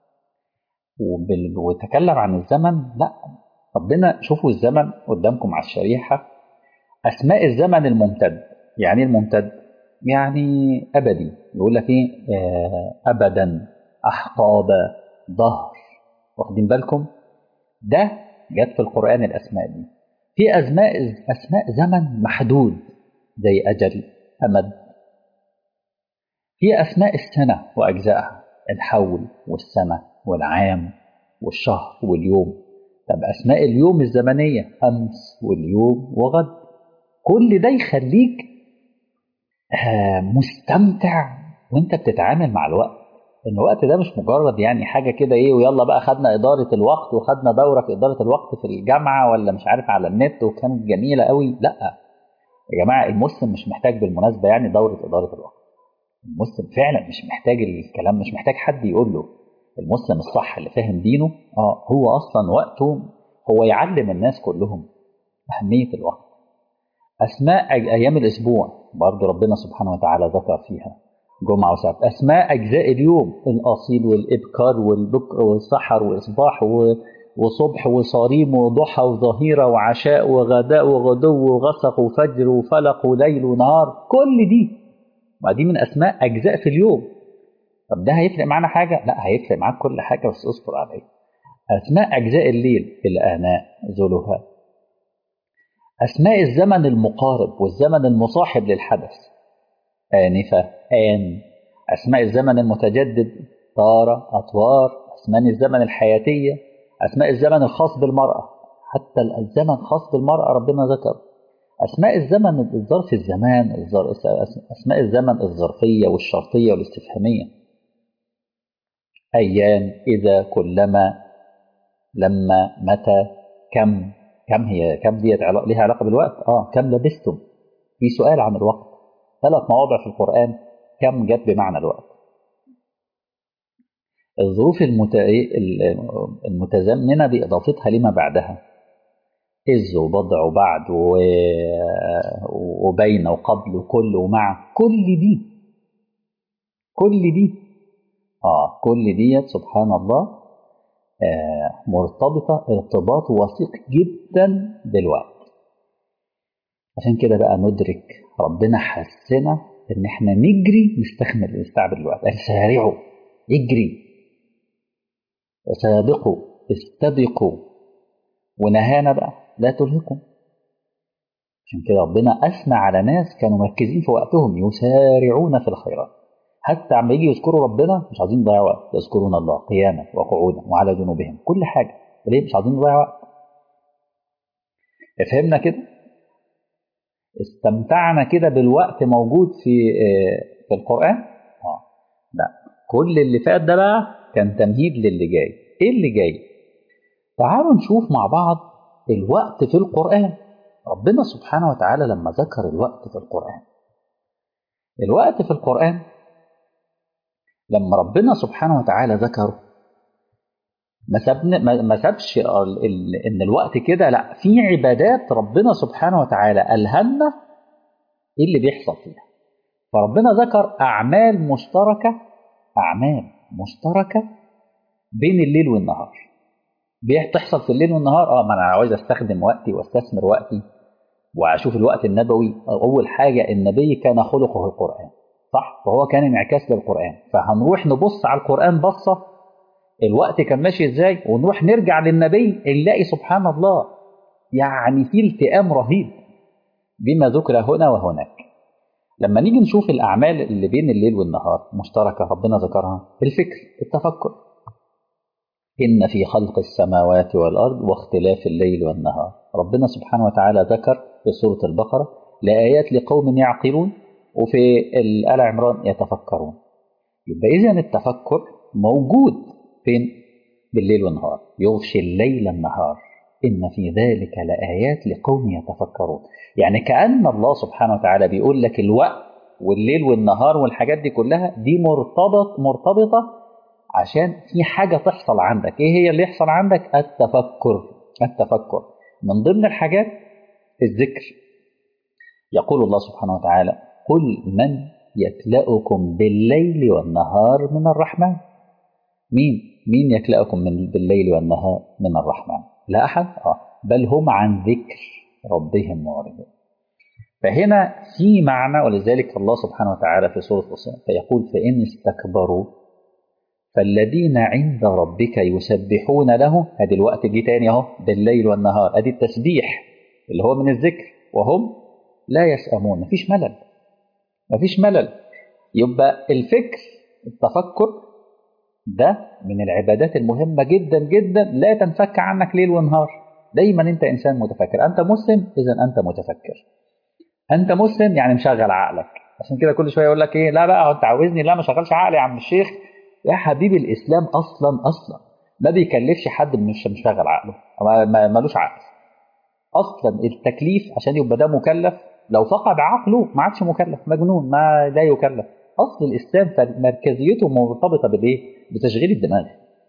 وتكلم عن الزمن لا ربنا شوفوا الزمن قدامكم على الشريحة أسماء الزمن الممتد يعني الممتد يعني أبدي يقول لك إيه آه أبدا أحقابا ظهر واخدين بالكم ده جت في القرآن الأسماء دي في أسماء أسماء زمن محدود زي أجل أمد في أسماء السنة وأجزائها الحول والسنة والعام والشهر واليوم طب أسماء اليوم الزمنية أمس واليوم وغد كل ده يخليك مستمتع وانت بتتعامل مع الوقت ان الوقت ده مش مجرد يعني حاجه كده ايه ويلا بقى خدنا اداره الوقت وخدنا دوره في اداره الوقت في الجامعه ولا مش عارف على النت وكانت جميله قوي لا يا جماعه المسلم مش محتاج بالمناسبه يعني دوره اداره الوقت المسلم فعلا مش محتاج الكلام مش محتاج حد يقول له المسلم الصح اللي فاهم دينه اه هو اصلا وقته هو يعلم الناس كلهم اهميه الوقت اسماء ايام الاسبوع برضه ربنا سبحانه وتعالى ذكر فيها جمعة وسبت أسماء أجزاء اليوم الأصيل والإبكار والبكر والسحر وإصباح وصبح وصريم وضحى وظهيرة وعشاء وغداء وغدو وغسق وفجر وفلق وليل ونهار كل دي ما دي من أسماء أجزاء في اليوم طب ده هيفرق معانا حاجة؟ لا هيفرق معاك كل حاجة بس اصبر عليه أسماء أجزاء الليل الآناء ذلها أسماء الزمن المقارب والزمن المصاحب للحدث آنفة آن أسماء الزمن المتجدد طارة أطوار أسماء الزمن الحياتية أسماء الزمن الخاص بالمرأة حتى الزمن خاص بالمرأة ربنا ذكر أسماء الزمن الظرف الزمان أسماء الزمن الظرفية والشرطية والاستفهامية أيام إذا كلما لما متى كم كم هي كم ديت لها علاقة بالوقت اه كم لبستم في سؤال عن الوقت ثلاث مواضع في القرآن كم جت بمعنى الوقت الظروف المت... المتزمنة بإضافتها لما بعدها إذ وبضع وبعد و... وبين وقبل وكل ومع كل دي كل دي آه كل ديت سبحان الله آه مرتبطة ارتباط وثيق جدا بالوقت عشان كده بقى ندرك ربنا حسنا ان احنا نجري نستخدم نستعبد الوقت قال سارعوا اجري سابقوا استبقوا ونهانا بقى لا تلهكم عشان كده ربنا اثنى على ناس كانوا مركزين في وقتهم يسارعون في الخيرات حتى عم يجي يذكروا ربنا مش عايزين نضيع وقت يذكرون الله قياما وقعودا وعلى جنوبهم كل حاجه ليه مش عايزين نضيع وقت فهمنا كده استمتعنا كده بالوقت موجود في في القرآن اه لا كل اللي فات ده بقى كان تمهيد للي جاي ايه اللي جاي تعالوا نشوف مع بعض الوقت في القرآن ربنا سبحانه وتعالى لما ذكر الوقت في القرآن الوقت في القرآن لما ربنا سبحانه وتعالى ذكره ما سابنا ما سابش ان الوقت كده لا في عبادات ربنا سبحانه وتعالى الهمنا ايه اللي بيحصل فيها فربنا ذكر اعمال مشتركه اعمال مشتركه بين الليل والنهار بتحصل في الليل والنهار اه ما انا عاوز استخدم وقتي واستثمر وقتي واشوف الوقت النبوي اول حاجه النبي كان خلقه القران صح فهو كان انعكاس للقران فهنروح نبص على القران بصه الوقت كان ماشي ازاي ونروح نرجع للنبي نلاقي سبحان الله يعني في التئام رهيب بما ذكر هنا وهناك لما نيجي نشوف الأعمال اللي بين الليل والنهار مشتركة ربنا ذكرها الفكر التفكر إن في خلق السماوات والأرض واختلاف الليل والنهار ربنا سبحانه وتعالى ذكر في سورة البقرة لآيات لقوم يعقلون وفي آل عمران يتفكرون يبقى إذا التفكر موجود فين بالليل والنهار يغشي الليل النهار إن في ذلك لآيات لقوم يتفكرون يعني كأن الله سبحانه وتعالى بيقول لك الوقت والليل والنهار والحاجات دي كلها دي مرتبط مرتبطة عشان في حاجة تحصل عندك إيه هي اللي يحصل عندك التفكر التفكر من ضمن الحاجات الذكر يقول الله سبحانه وتعالى قل من يكلأكم بالليل والنهار من الرحمن مين مين يكلأكم من بالليل والنهار من الرحمن لا أحد آه. بل هم عن ذكر ربهم معرضون فهنا في معنى ولذلك الله سبحانه وتعالى في سورة الصين فيقول فإن استكبروا فالذين عند ربك يسبحون له ادي الوقت جه تاني اهو بالليل والنهار ادي التسبيح اللي هو من الذكر وهم لا يسأمون مفيش ملل مفيش ملل يبقى الفكر التفكر ده من العبادات المهمة جدا جدا لا تنفك عنك ليل ونهار دايما انت انسان متفكر انت مسلم اذا انت متفكر انت مسلم يعني مشغل عقلك عشان كده كل شويه يقول لك ايه لا بقى انت عاوزني لا ما شغلش عقلي يا عم الشيخ يا حبيبي الاسلام اصلا اصلا ما بيكلفش حد مش مشغل عقله ملوش عقل اصلا التكليف عشان يبقى ده مكلف لو فقد عقله ما عادش مكلف مجنون ما لا يكلف اصل الاسلام مركزيته مرتبطه بالايه بتشغيل الدماغ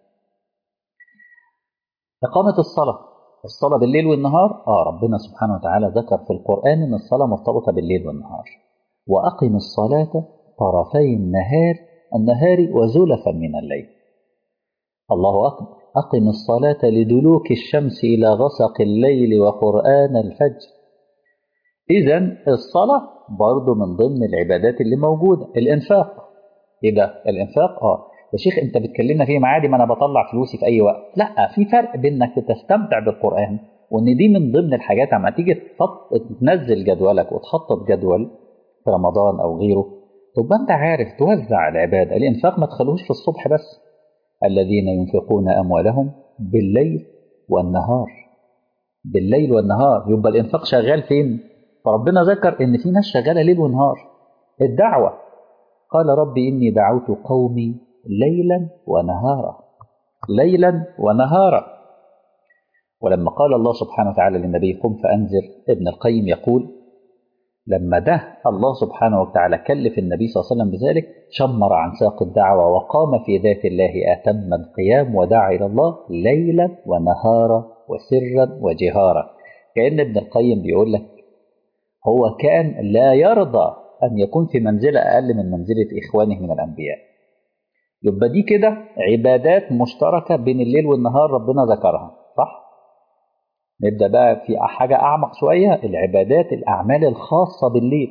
اقامه الصلاه الصلاه بالليل والنهار اه ربنا سبحانه وتعالى ذكر في القران ان الصلاه مرتبطه بالليل والنهار واقم الصلاه طرفي النهار النهار وزلفا من الليل الله اكبر اقم الصلاه لدلوك الشمس الى غسق الليل وقران الفجر اذا الصلاه برضه من ضمن العبادات اللي موجوده الانفاق ايه ده الانفاق اه يا شيخ انت بتكلمنا فيه معادي ما انا بطلع فلوسي في اي وقت لا في فرق بين انك تستمتع بالقران وان دي من ضمن الحاجات اما تيجي تنزل جدولك وتخطط جدول في رمضان او غيره تبقى انت عارف توزع العباده الانفاق ما تخلوش في الصبح بس الذين ينفقون اموالهم بالليل والنهار بالليل والنهار يبقى الانفاق شغال فين فربنا ذكر ان في ناس شغاله ليل ونهار الدعوه قال رب اني دعوت قومي ليلا ونهارا ليلا ونهارا ولما قال الله سبحانه وتعالى للنبي قم فانذر ابن القيم يقول لما ده الله سبحانه وتعالى كلف النبي صلى الله عليه وسلم بذلك شمر عن ساق الدعوة وقام في ذات الله أتم القيام ودعا إلى الله ليلا ونهارا وسرا وجهارا كأن ابن القيم بيقول لك هو كان لا يرضى أن يكون في منزلة أقل من منزلة إخوانه من الأنبياء يبقى دي كده عبادات مشتركة بين الليل والنهار ربنا ذكرها صح؟ نبدأ بقى في حاجة أعمق شوية العبادات الأعمال الخاصة بالليل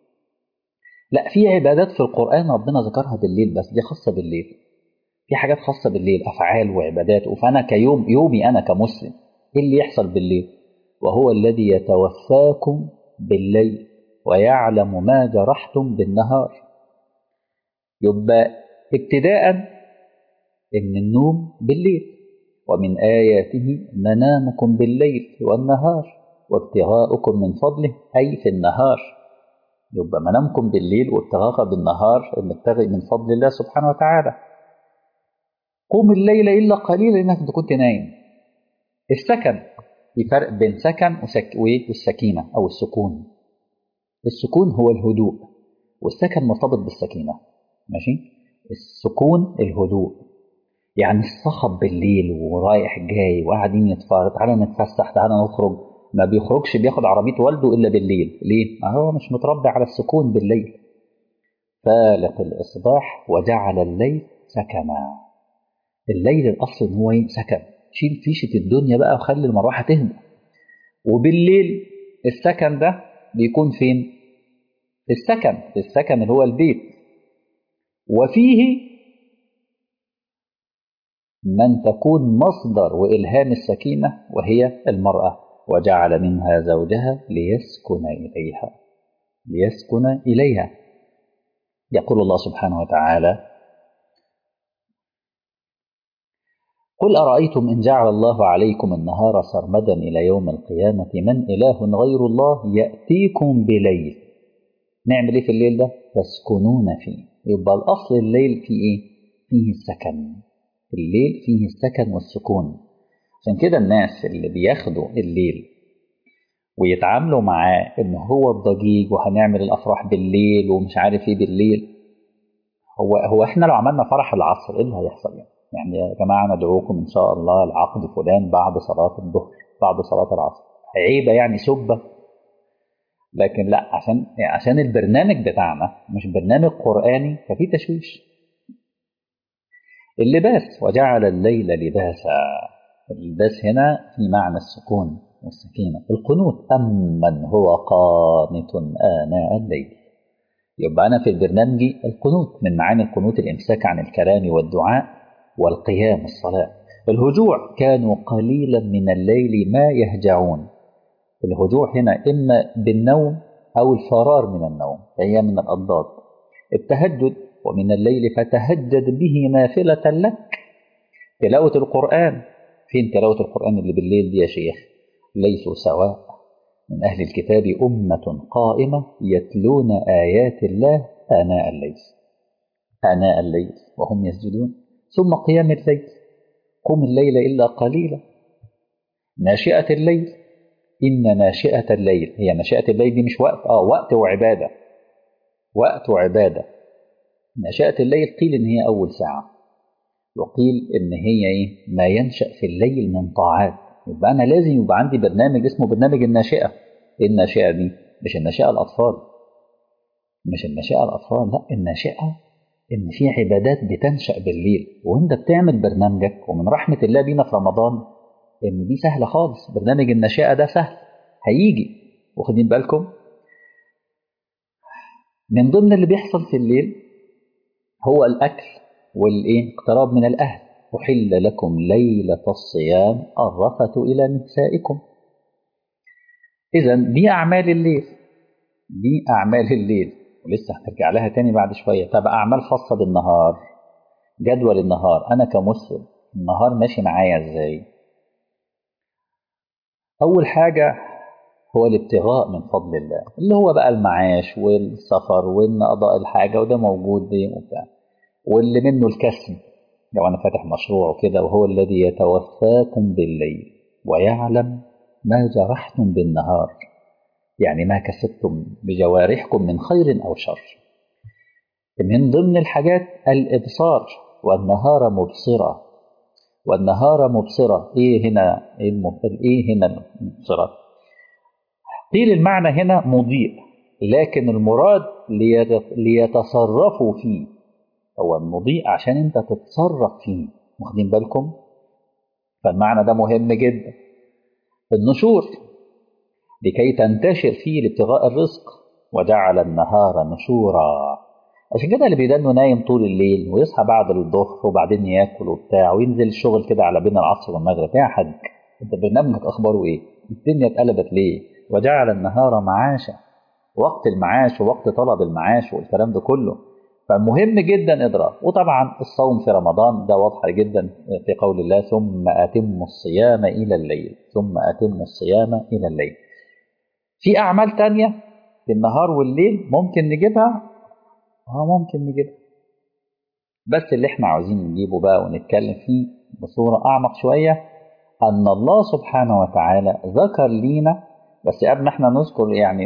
لا في عبادات في القرآن ربنا ذكرها بالليل بس دي خاصة بالليل في حاجات خاصة بالليل أفعال وعبادات فأنا كيوم يومي أنا كمسلم إيه اللي يحصل بالليل وهو الذي يتوفاكم بالليل ويعلم ما جرحتم بالنهار يبقى ابتداء ان النوم بالليل ومن اياته منامكم بالليل والنهار وابتغاؤكم من فضله اي في النهار يبقى منامكم بالليل وابتغاء بالنهار نبتغي من فضل الله سبحانه وتعالى قوم الليل الا قليلا انك كنت نايم السكن في فرق بين سكن وسك... والسكينه او السكون السكون هو الهدوء والسكن مرتبط بالسكينه ماشي السكون الهدوء يعني الصخب بالليل ورايح جاي وقاعدين يتفرج تعالى نتفسح تعالى نخرج ما بيخرجش بياخد عربيه والده الا بالليل ليه؟ ما هو مش متربي على السكون بالليل فالق الاصباح وجعل الليل سكنا الليل الاصل ان هو سكن شيل فيشه الدنيا بقى وخلي المروحه تهدى وبالليل السكن ده بيكون فين؟ في السكن في السكن اللي هو البيت وفيه من تكون مصدر وإلهام السكينة وهي المرأة وجعل منها زوجها ليسكن إليها ليسكن إليها يقول الله سبحانه وتعالى قل أرأيتم إن جعل الله عليكم النهار سرمدا إلى يوم القيامة من إله غير الله يأتيكم بليل نعمل إيه في الليل ده؟ تسكنون فيه يبقى الأصل الليل فيه إيه؟ فيه السكن الليل فيه السكن والسكون عشان كده الناس اللي بياخدوا الليل ويتعاملوا معاه ان هو الضجيج وهنعمل الافراح بالليل ومش عارف ايه بالليل هو هو احنا لو عملنا فرح العصر ايه اللي هيحصل يعني؟ يعني يا جماعه ندعوكم ان شاء الله لعقد فلان بعد صلاه الظهر بعد صلاه العصر عيبه يعني سبه لكن لا عشان عشان البرنامج بتاعنا مش برنامج قراني ففي تشويش اللباس وجعل الليل لباسا اللباس هنا في معنى السكون والسكينة القنوت أمن هو قانت آناء الليل يبقى أنا في البرنامج القنوت من معاني القنوت الإمساك عن الكلام والدعاء والقيام الصلاة الهجوع كانوا قليلا من الليل ما يهجعون الهجوع هنا إما بالنوم أو الفرار من النوم فهي من الأضداد التهجد ومن الليل فتهجد به نافلة لك تلاوة القرآن فين تلاوة القرآن اللي بالليل دي يا شيخ ليسوا سواء من أهل الكتاب أمة قائمة يتلون آيات الله آناء الليل آناء الليل وهم يسجدون ثم قيام الليل قم الليل إلا قليلا ناشئة الليل إن ناشئة الليل هي ناشئة الليل دي مش وقت آه وقت وعبادة وقت وعبادة ناشئة الليل قيل إن هي أول ساعة وقيل إن هي إيه ما ينشأ في الليل من طاعات يبقى أنا لازم يبقى عندي برنامج اسمه برنامج الناشئة إيه الناشئة دي مش الناشئة الأطفال مش الناشئة الأطفال لا الناشئة إن في عبادات بتنشأ بالليل وأنت بتعمل برنامجك ومن رحمة الله بينا في رمضان إن دي سهلة خالص برنامج الناشئة ده سهل هيجي واخدين بالكم من ضمن اللي بيحصل في الليل هو الأكل والإيه اقتراب من الأهل أحل لكم ليلة الصيام الرفث إلى نسائكم إذا دي أعمال الليل دي أعمال الليل ولسه هنرجع لها تاني بعد شوية طب أعمال خاصة بالنهار جدول النهار أنا كمسلم النهار ماشي معايا إزاي أول حاجة هو الابتغاء من فضل الله اللي هو بقى المعاش والسفر وإن قضاء الحاجة وده موجود دي وبتاع واللي منه الكسب لو أنا فاتح مشروع وكده وهو الذي يتوفاكم بالليل ويعلم ما جرحتم بالنهار يعني ما كسبتم بجوارحكم من خير أو شر من ضمن الحاجات الإبصار والنهار مبصرة والنهار مبصرة إيه هنا إيه, إيه هنا مبصرة قيل المعنى هنا مضيء لكن المراد ليتصرفوا فيه هو المضيء عشان انت تتصرف فيه واخدين بالكم فالمعنى ده مهم جدا النشور لكي تنتشر فيه لابتغاء الرزق وجعل النهار نشورا عشان كده اللي بيدنه نايم طول الليل ويصحى بعد الظهر وبعدين ياكل وبتاع وينزل الشغل كده على بين العصر والمغرب يا حاج انت برنامجك اخباره ايه؟ الدنيا اتقلبت ليه؟ وجعل النهار معاشا وقت المعاش ووقت طلب المعاش والكلام ده كله فمهم جدا إدراك وطبعا الصوم في رمضان ده واضح جدا في قول الله ثم أتم الصيام إلى الليل ثم أتم الصيام إلى الليل في أعمال تانية في النهار والليل ممكن نجيبها اه ممكن نجيبها بس اللي احنا عاوزين نجيبه بقى ونتكلم فيه بصورة أعمق شوية أن الله سبحانه وتعالى ذكر لينا بس قبل ما احنا نذكر يعني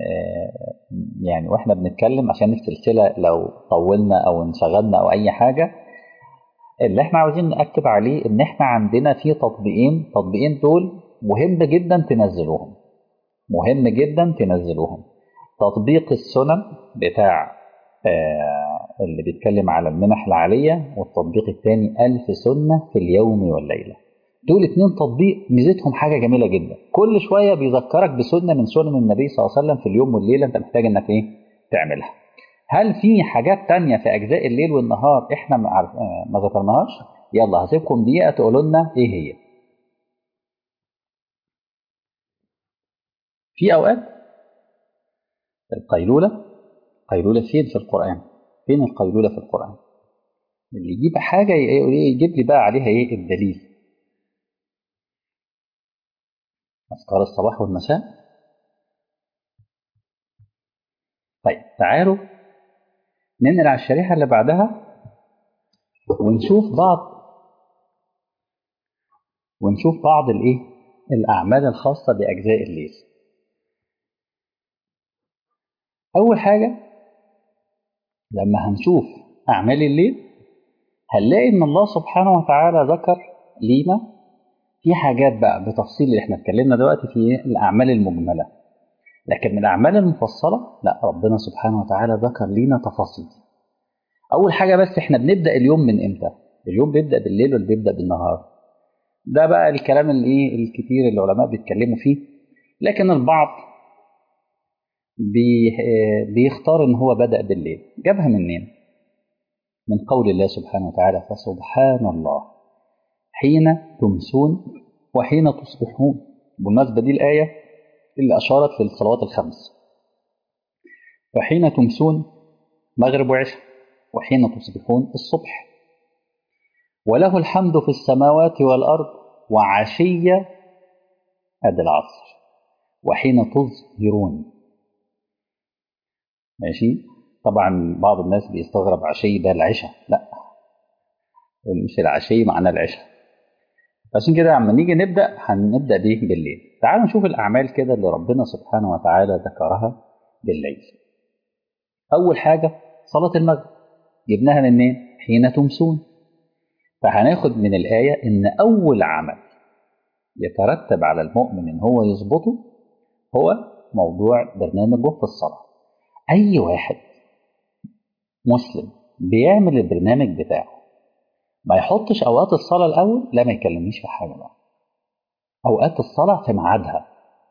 يعني واحنا بنتكلم عشان السلسله لو طولنا او انشغلنا او اي حاجه اللي احنا عاوزين ناكد عليه ان احنا عندنا في تطبيقين تطبيقين دول مهم جدا تنزلوهم مهم جدا تنزلوهم تطبيق السنن بتاع اللي بيتكلم على المنح العاليه والتطبيق الثاني ألف سنه في اليوم والليله دول اتنين تطبيق ميزتهم حاجة جميلة جدا كل شوية بيذكرك بسنة من سنن النبي صلى الله عليه وسلم في اليوم والليلة انت محتاج انك ايه تعملها هل في حاجات تانية في أجزاء الليل والنهار احنا ما, عارف... ما ذكرناهاش يلا هسيبكم دقيقة تقولوا لنا ايه هي في أوقات القيلولة قيلولة فين في القرآن فين القيلولة في القرآن اللي يجيب حاجة يجيب لي بقى عليها ايه الدليل أذكار الصباح والمساء طيب تعالوا ننقل على الشريحة اللي بعدها ونشوف بعض ونشوف بعض الايه الأعمال الخاصة بأجزاء الليل أول حاجة لما هنشوف أعمال الليل هنلاقي إن الله سبحانه وتعالى ذكر لينا في حاجات بقى بتفصيل اللي احنا اتكلمنا دلوقتي في الاعمال المجمله لكن الاعمال المفصله لا ربنا سبحانه وتعالى ذكر لينا تفاصيل اول حاجه بس احنا بنبدا اليوم من امتى اليوم بيبدا بالليل ولا بيبدا بالنهار ده بقى الكلام الايه الكتير اللي العلماء بيتكلموا فيه لكن البعض بي بيختار ان هو بدا بالليل جابها منين من قول الله سبحانه وتعالى فسبحان الله حين تمسون وحين تصبحون بالمناسبة دي الآية اللي أشارت للصلوات الخمس وحين تمسون مغرب وعشاء وحين تصبحون الصبح وله الحمد في السماوات والأرض وعشية أدي العصر وحين تظهرون ماشي طبعا بعض الناس بيستغرب عشي ده العشاء لا مش العشي معناه العشاء عشان كده لما نيجي نبدا هنبدا بيه بالليل تعالوا نشوف الاعمال كده اللي ربنا سبحانه وتعالى ذكرها بالليل اول حاجه صلاه المغرب جبناها منين حين تمسون فهناخد من الايه ان اول عمل يترتب على المؤمن ان هو يظبطه هو موضوع برنامجه في الصلاه اي واحد مسلم بيعمل البرنامج بتاعه ما يحطش اوقات الصلاه الاول لا ما يكلمنيش في حاجه بقى اوقات الصلاه في ميعادها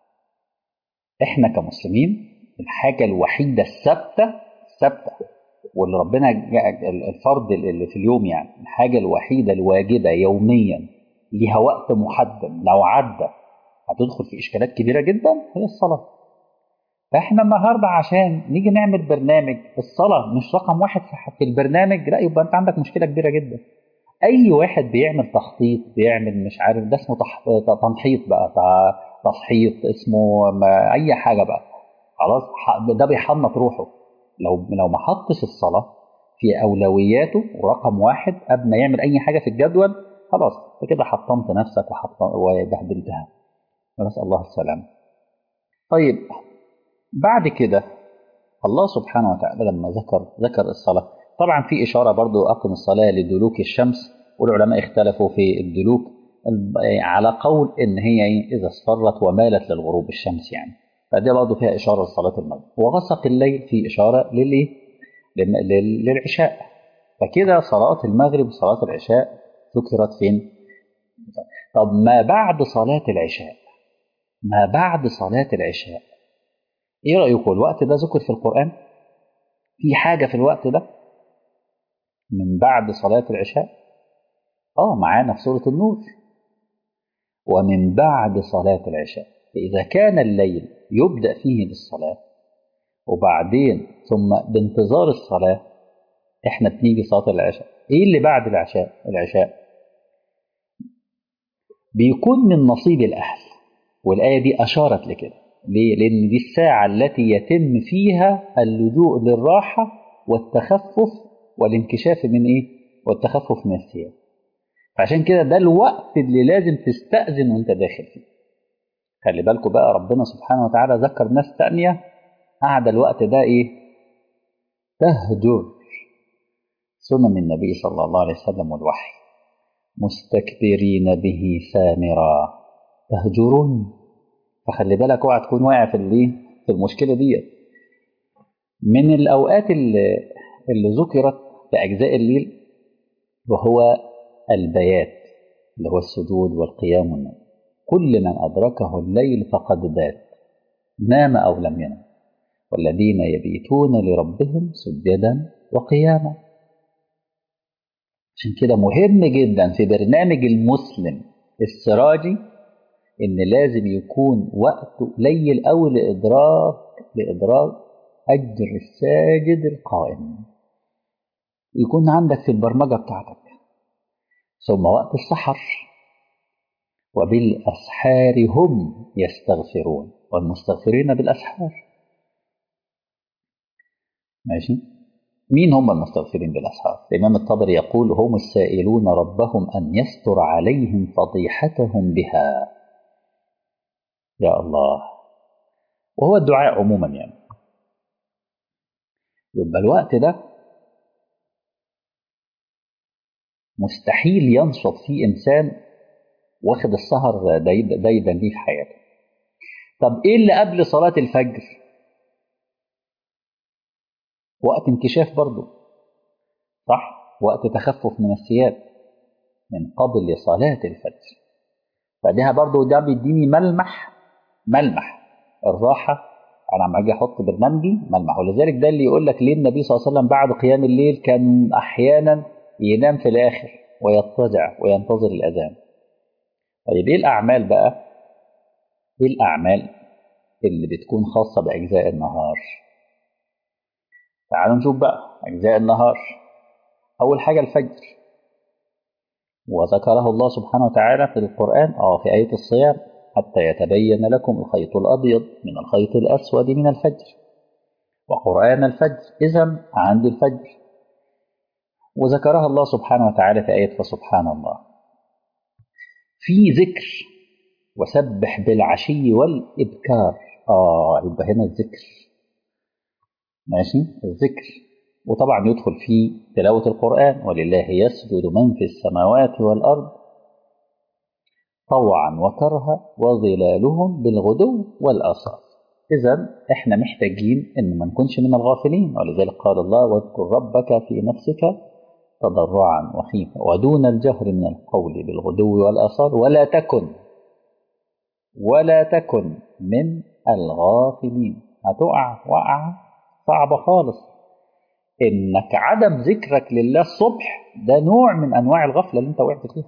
احنا كمسلمين الحاجه الوحيده الثابته الثابته واللي ربنا الفرض اللي في اليوم يعني الحاجه الوحيده الواجبه يوميا ليها وقت محدد لو عدى هتدخل في اشكالات كبيره جدا هي الصلاه فاحنا النهارده عشان نيجي نعمل برنامج الصلاه مش رقم واحد في البرنامج لا يبقى انت عندك مشكله كبيره جدا اي واحد بيعمل تخطيط بيعمل مش عارف ده اسمه تح... تنحيط بقى تصحيط اسمه ما... اي حاجه بقى خلاص ده بيحنط روحه لو لو ما حطش الصلاه في اولوياته ورقم واحد قبل ما يعمل اي حاجه في الجدول خلاص انت كده حطمت نفسك وحط... وبهدلتها نسال الله السلامه طيب بعد كده الله سبحانه وتعالى لما ذكر ذكر الصلاه طبعا في اشاره برضو اقم الصلاه لدلوك الشمس والعلماء اختلفوا في الدلوك على قول ان هي اذا اصفرت ومالت للغروب الشمس يعني فدي برضو فيها اشاره لصلاه المغرب وغسق الليل في اشاره للايه للعشاء فكده صلاه المغرب وصلاه العشاء ذكرت فين طب ما بعد صلاه العشاء ما بعد صلاه العشاء ايه رايكم الوقت ده ذكر في القران في حاجه في الوقت ده من بعد صلاة العشاء اه معانا في سورة النور ومن بعد صلاة العشاء فإذا كان الليل يبدأ فيه بالصلاة وبعدين ثم بانتظار الصلاة احنا بنيجي صلاة العشاء ايه اللي بعد العشاء العشاء بيكون من نصيب الأهل والآية دي أشارت لكده ليه؟ لأن دي الساعة التي يتم فيها اللجوء للراحة والتخفف والانكشاف من ايه والتخفف من الثياب فعشان كده ده الوقت اللي لازم تستأذن وانت داخل فيه خلي بالكم بقى ربنا سبحانه وتعالى ذكر ناس تانية قعد الوقت ده ايه تهجر سنن النبي صلى الله عليه وسلم والوحي مستكبرين به سامرا تهجرون فخلي بالك اوعى تكون واقع في الايه في المشكله ديت من الاوقات اللي اللي ذكرت في أجزاء الليل وهو البيات اللي هو السجود والقيام والنوم كل من أدركه الليل فقد بات نام أو لم ينم والذين يبيتون لربهم سجدا وقياما عشان كده مهم جدا في برنامج المسلم السراجي ان لازم يكون وقته قليل قوي لادراك لادراك اجر الساجد القائم يكون عندك في البرمجة بتاعتك ثم وقت السحر وبالأسحار هم يستغفرون والمستغفرين بالأسحار ماشي مين هم المستغفرين بالأسحار الإمام الطبري يقول هم السائلون ربهم أن يستر عليهم فضيحتهم بها يا الله وهو الدعاء عموما يعني يبقى الوقت ده مستحيل ينشط فيه إنسان واخد السهر دايدا ليه في حياته طب إيه اللي قبل صلاة الفجر وقت انكشاف برضه صح وقت تخفف من الثياب من قبل صلاة الفجر فده برضه ده بيديني ملمح ملمح الراحة انا لما اجي احط برنامجي ملمح ولذلك ده اللي يقول لك ليه النبي صلى الله عليه وسلم بعد قيام الليل كان احيانا ينام في الاخر ويضطجع وينتظر الاذان طيب ايه الاعمال بقى ايه الاعمال اللي بتكون خاصه باجزاء النهار تعالوا نشوف بقى اجزاء النهار اول حاجه الفجر وذكره الله سبحانه وتعالى في القران اه في ايه الصيام حتى يتبين لكم الخيط الأبيض من الخيط الأسود من الفجر وقرآن الفجر إذا عند الفجر وذكرها الله سبحانه وتعالى في آية فسبحان الله في ذكر وسبح بالعشي والإبكار آه يبقى هنا الذكر ماشي الذكر وطبعا يدخل فيه تلاوة القرآن ولله يسجد من في السماوات والأرض طوعا وكرها وظلالهم بالغدو والآصال إذا إحنا محتاجين إن ما نكونش من الغافلين ولذلك قال الله واذكر ربك في نفسك تضرعا وخيفا ودون الجهر من القول بالغدو والآصال ولا تكن ولا تكن من الغافلين هتقع وقعة صعبة خالص إنك عدم ذكرك لله الصبح ده نوع من أنواع الغفلة اللي أنت وقعت فيها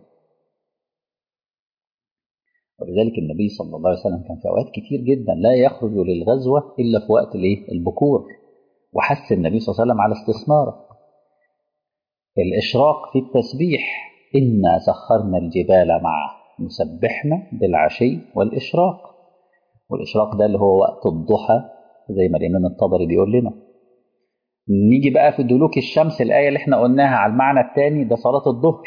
ولذلك النبي صلى الله عليه وسلم كان في اوقات كتير جدا لا يخرج للغزوه الا في وقت الايه البكور وحث النبي صلى الله عليه وسلم على استثماره الاشراق في التسبيح انا سخرنا الجبال معه يسبحنا بالعشي والاشراق والاشراق ده اللي هو وقت الضحى زي ما الامام الطبري بيقول لنا نيجي بقى في دلوك الشمس الايه اللي احنا قلناها على المعنى الثاني ده صلاه الظهر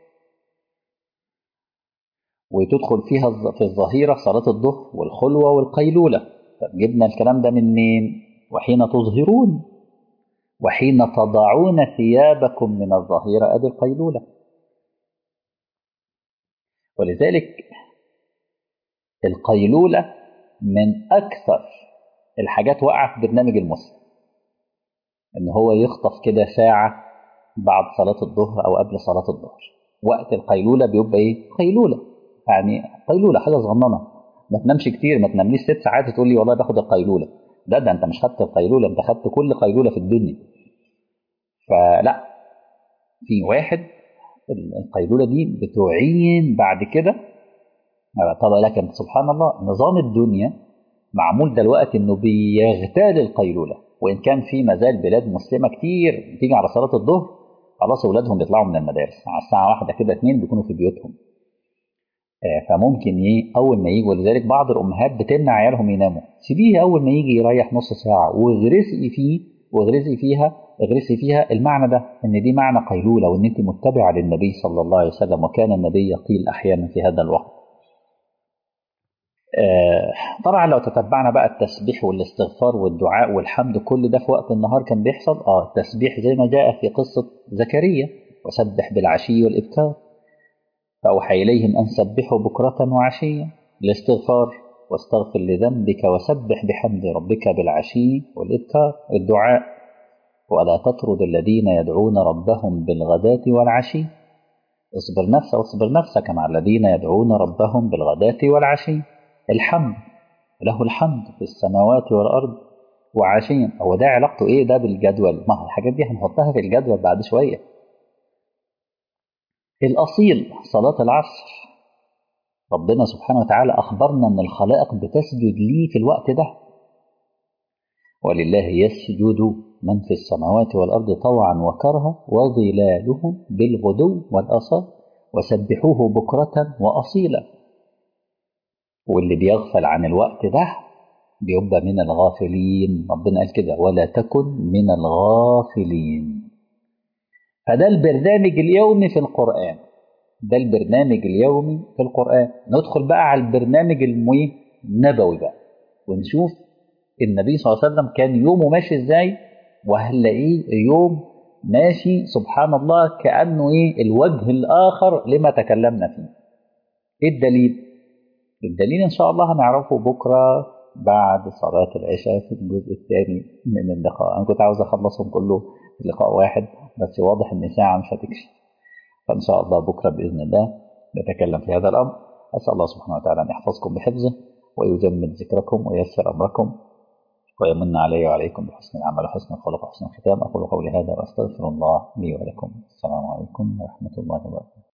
وتدخل فيها في الظهيرة صلاة الظهر والخلوة والقيلولة طب جبنا الكلام ده منين وحين تظهرون وحين تضعون ثيابكم من الظهيرة أدي القيلولة ولذلك القيلولة من أكثر الحاجات وقع في برنامج المسلم إن هو يخطف كده ساعة بعد صلاة الظهر أو قبل صلاة الظهر وقت القيلولة بيبقى إيه؟ قيلولة يعني قيلوله حاجه صغننه ما تنامش كتير ما تنامليش ست ساعات تقول لي والله باخد القيلوله ده ده انت مش خدت القيلوله انت خدت كل قيلوله في الدنيا فلا في واحد القيلوله دي بتعين بعد كده طبعا لكن سبحان الله نظام الدنيا معمول دلوقتي انه بيغتال القيلوله وان كان في مازال بلاد مسلمه كتير تيجي على صلاه الظهر خلاص اولادهم بيطلعوا من المدارس على الساعه واحدة كده اتنين بيكونوا في بيوتهم فممكن ايه اول ما يجي ولذلك بعض الامهات بتمنع عيالهم يناموا سيبيه اول ما يجي يريح نص ساعه واغرسي فيه واغرسي فيها اغرسي فيها المعنى ده ان دي معنى قيلوله وان انت متبعه للنبي صلى الله عليه وسلم وكان النبي يقيل احيانا في هذا الوقت. آه طبعا لو تتبعنا بقى التسبيح والاستغفار والدعاء والحمد كل ده في وقت النهار كان بيحصل اه التسبيح زي ما جاء في قصه زكريا وسبح بالعشي والابكار فأوحى إليهم أن سبحوا بكرة وعشيا الاستغفار واستغفر لذنبك وسبح بحمد ربك بالعشي والإذكار الدعاء ولا تطرد الذين يدعون ربهم بالغداة والعشي اصبر نفسك واصبر نفسك مع الذين يدعون ربهم بالغداة والعشي الحمد له الحمد في السماوات والأرض وعشيا هو ده علاقته ايه ده بالجدول ما الحاجات دي هنحطها في الجدول بعد شويه الأصيل صلاة العصر ربنا سبحانه وتعالى أخبرنا أن الخلائق بتسجد ليه في الوقت ده ولله يسجد من في السماوات والأرض طوعا وكرها وظلالهم بالغدو والأصال وسبحوه بكرة وأصيلا واللي بيغفل عن الوقت ده بيبقى من الغافلين ربنا قال كده ولا تكن من الغافلين فده البرنامج اليومي في القرآن ده البرنامج اليومي في القرآن ندخل بقى على البرنامج النبوي بقى ونشوف النبي صلى الله عليه وسلم كان يومه ماشي ازاي وهنلاقيه يوم ماشي سبحان الله كأنه ايه الوجه الآخر لما تكلمنا فيه ايه الدليل الدليل ان شاء الله هنعرفه بكرة بعد صلاة العشاء في الجزء الثاني من اللقاء انا كنت عاوز اخلصهم كله في لقاء واحد بس واضح ان ساعة مش هتكفي فان شاء الله بكرة باذن الله نتكلم في هذا الامر اسال الله سبحانه وتعالى ان يحفظكم بحفظه ويجمد ذكركم وييسر امركم ويمن علي وعليكم بحسن العمل وحسن الخلق وحسن الختام أقول قولي هذا وأستغفر الله لي ولكم السلام عليكم ورحمة الله وبركاته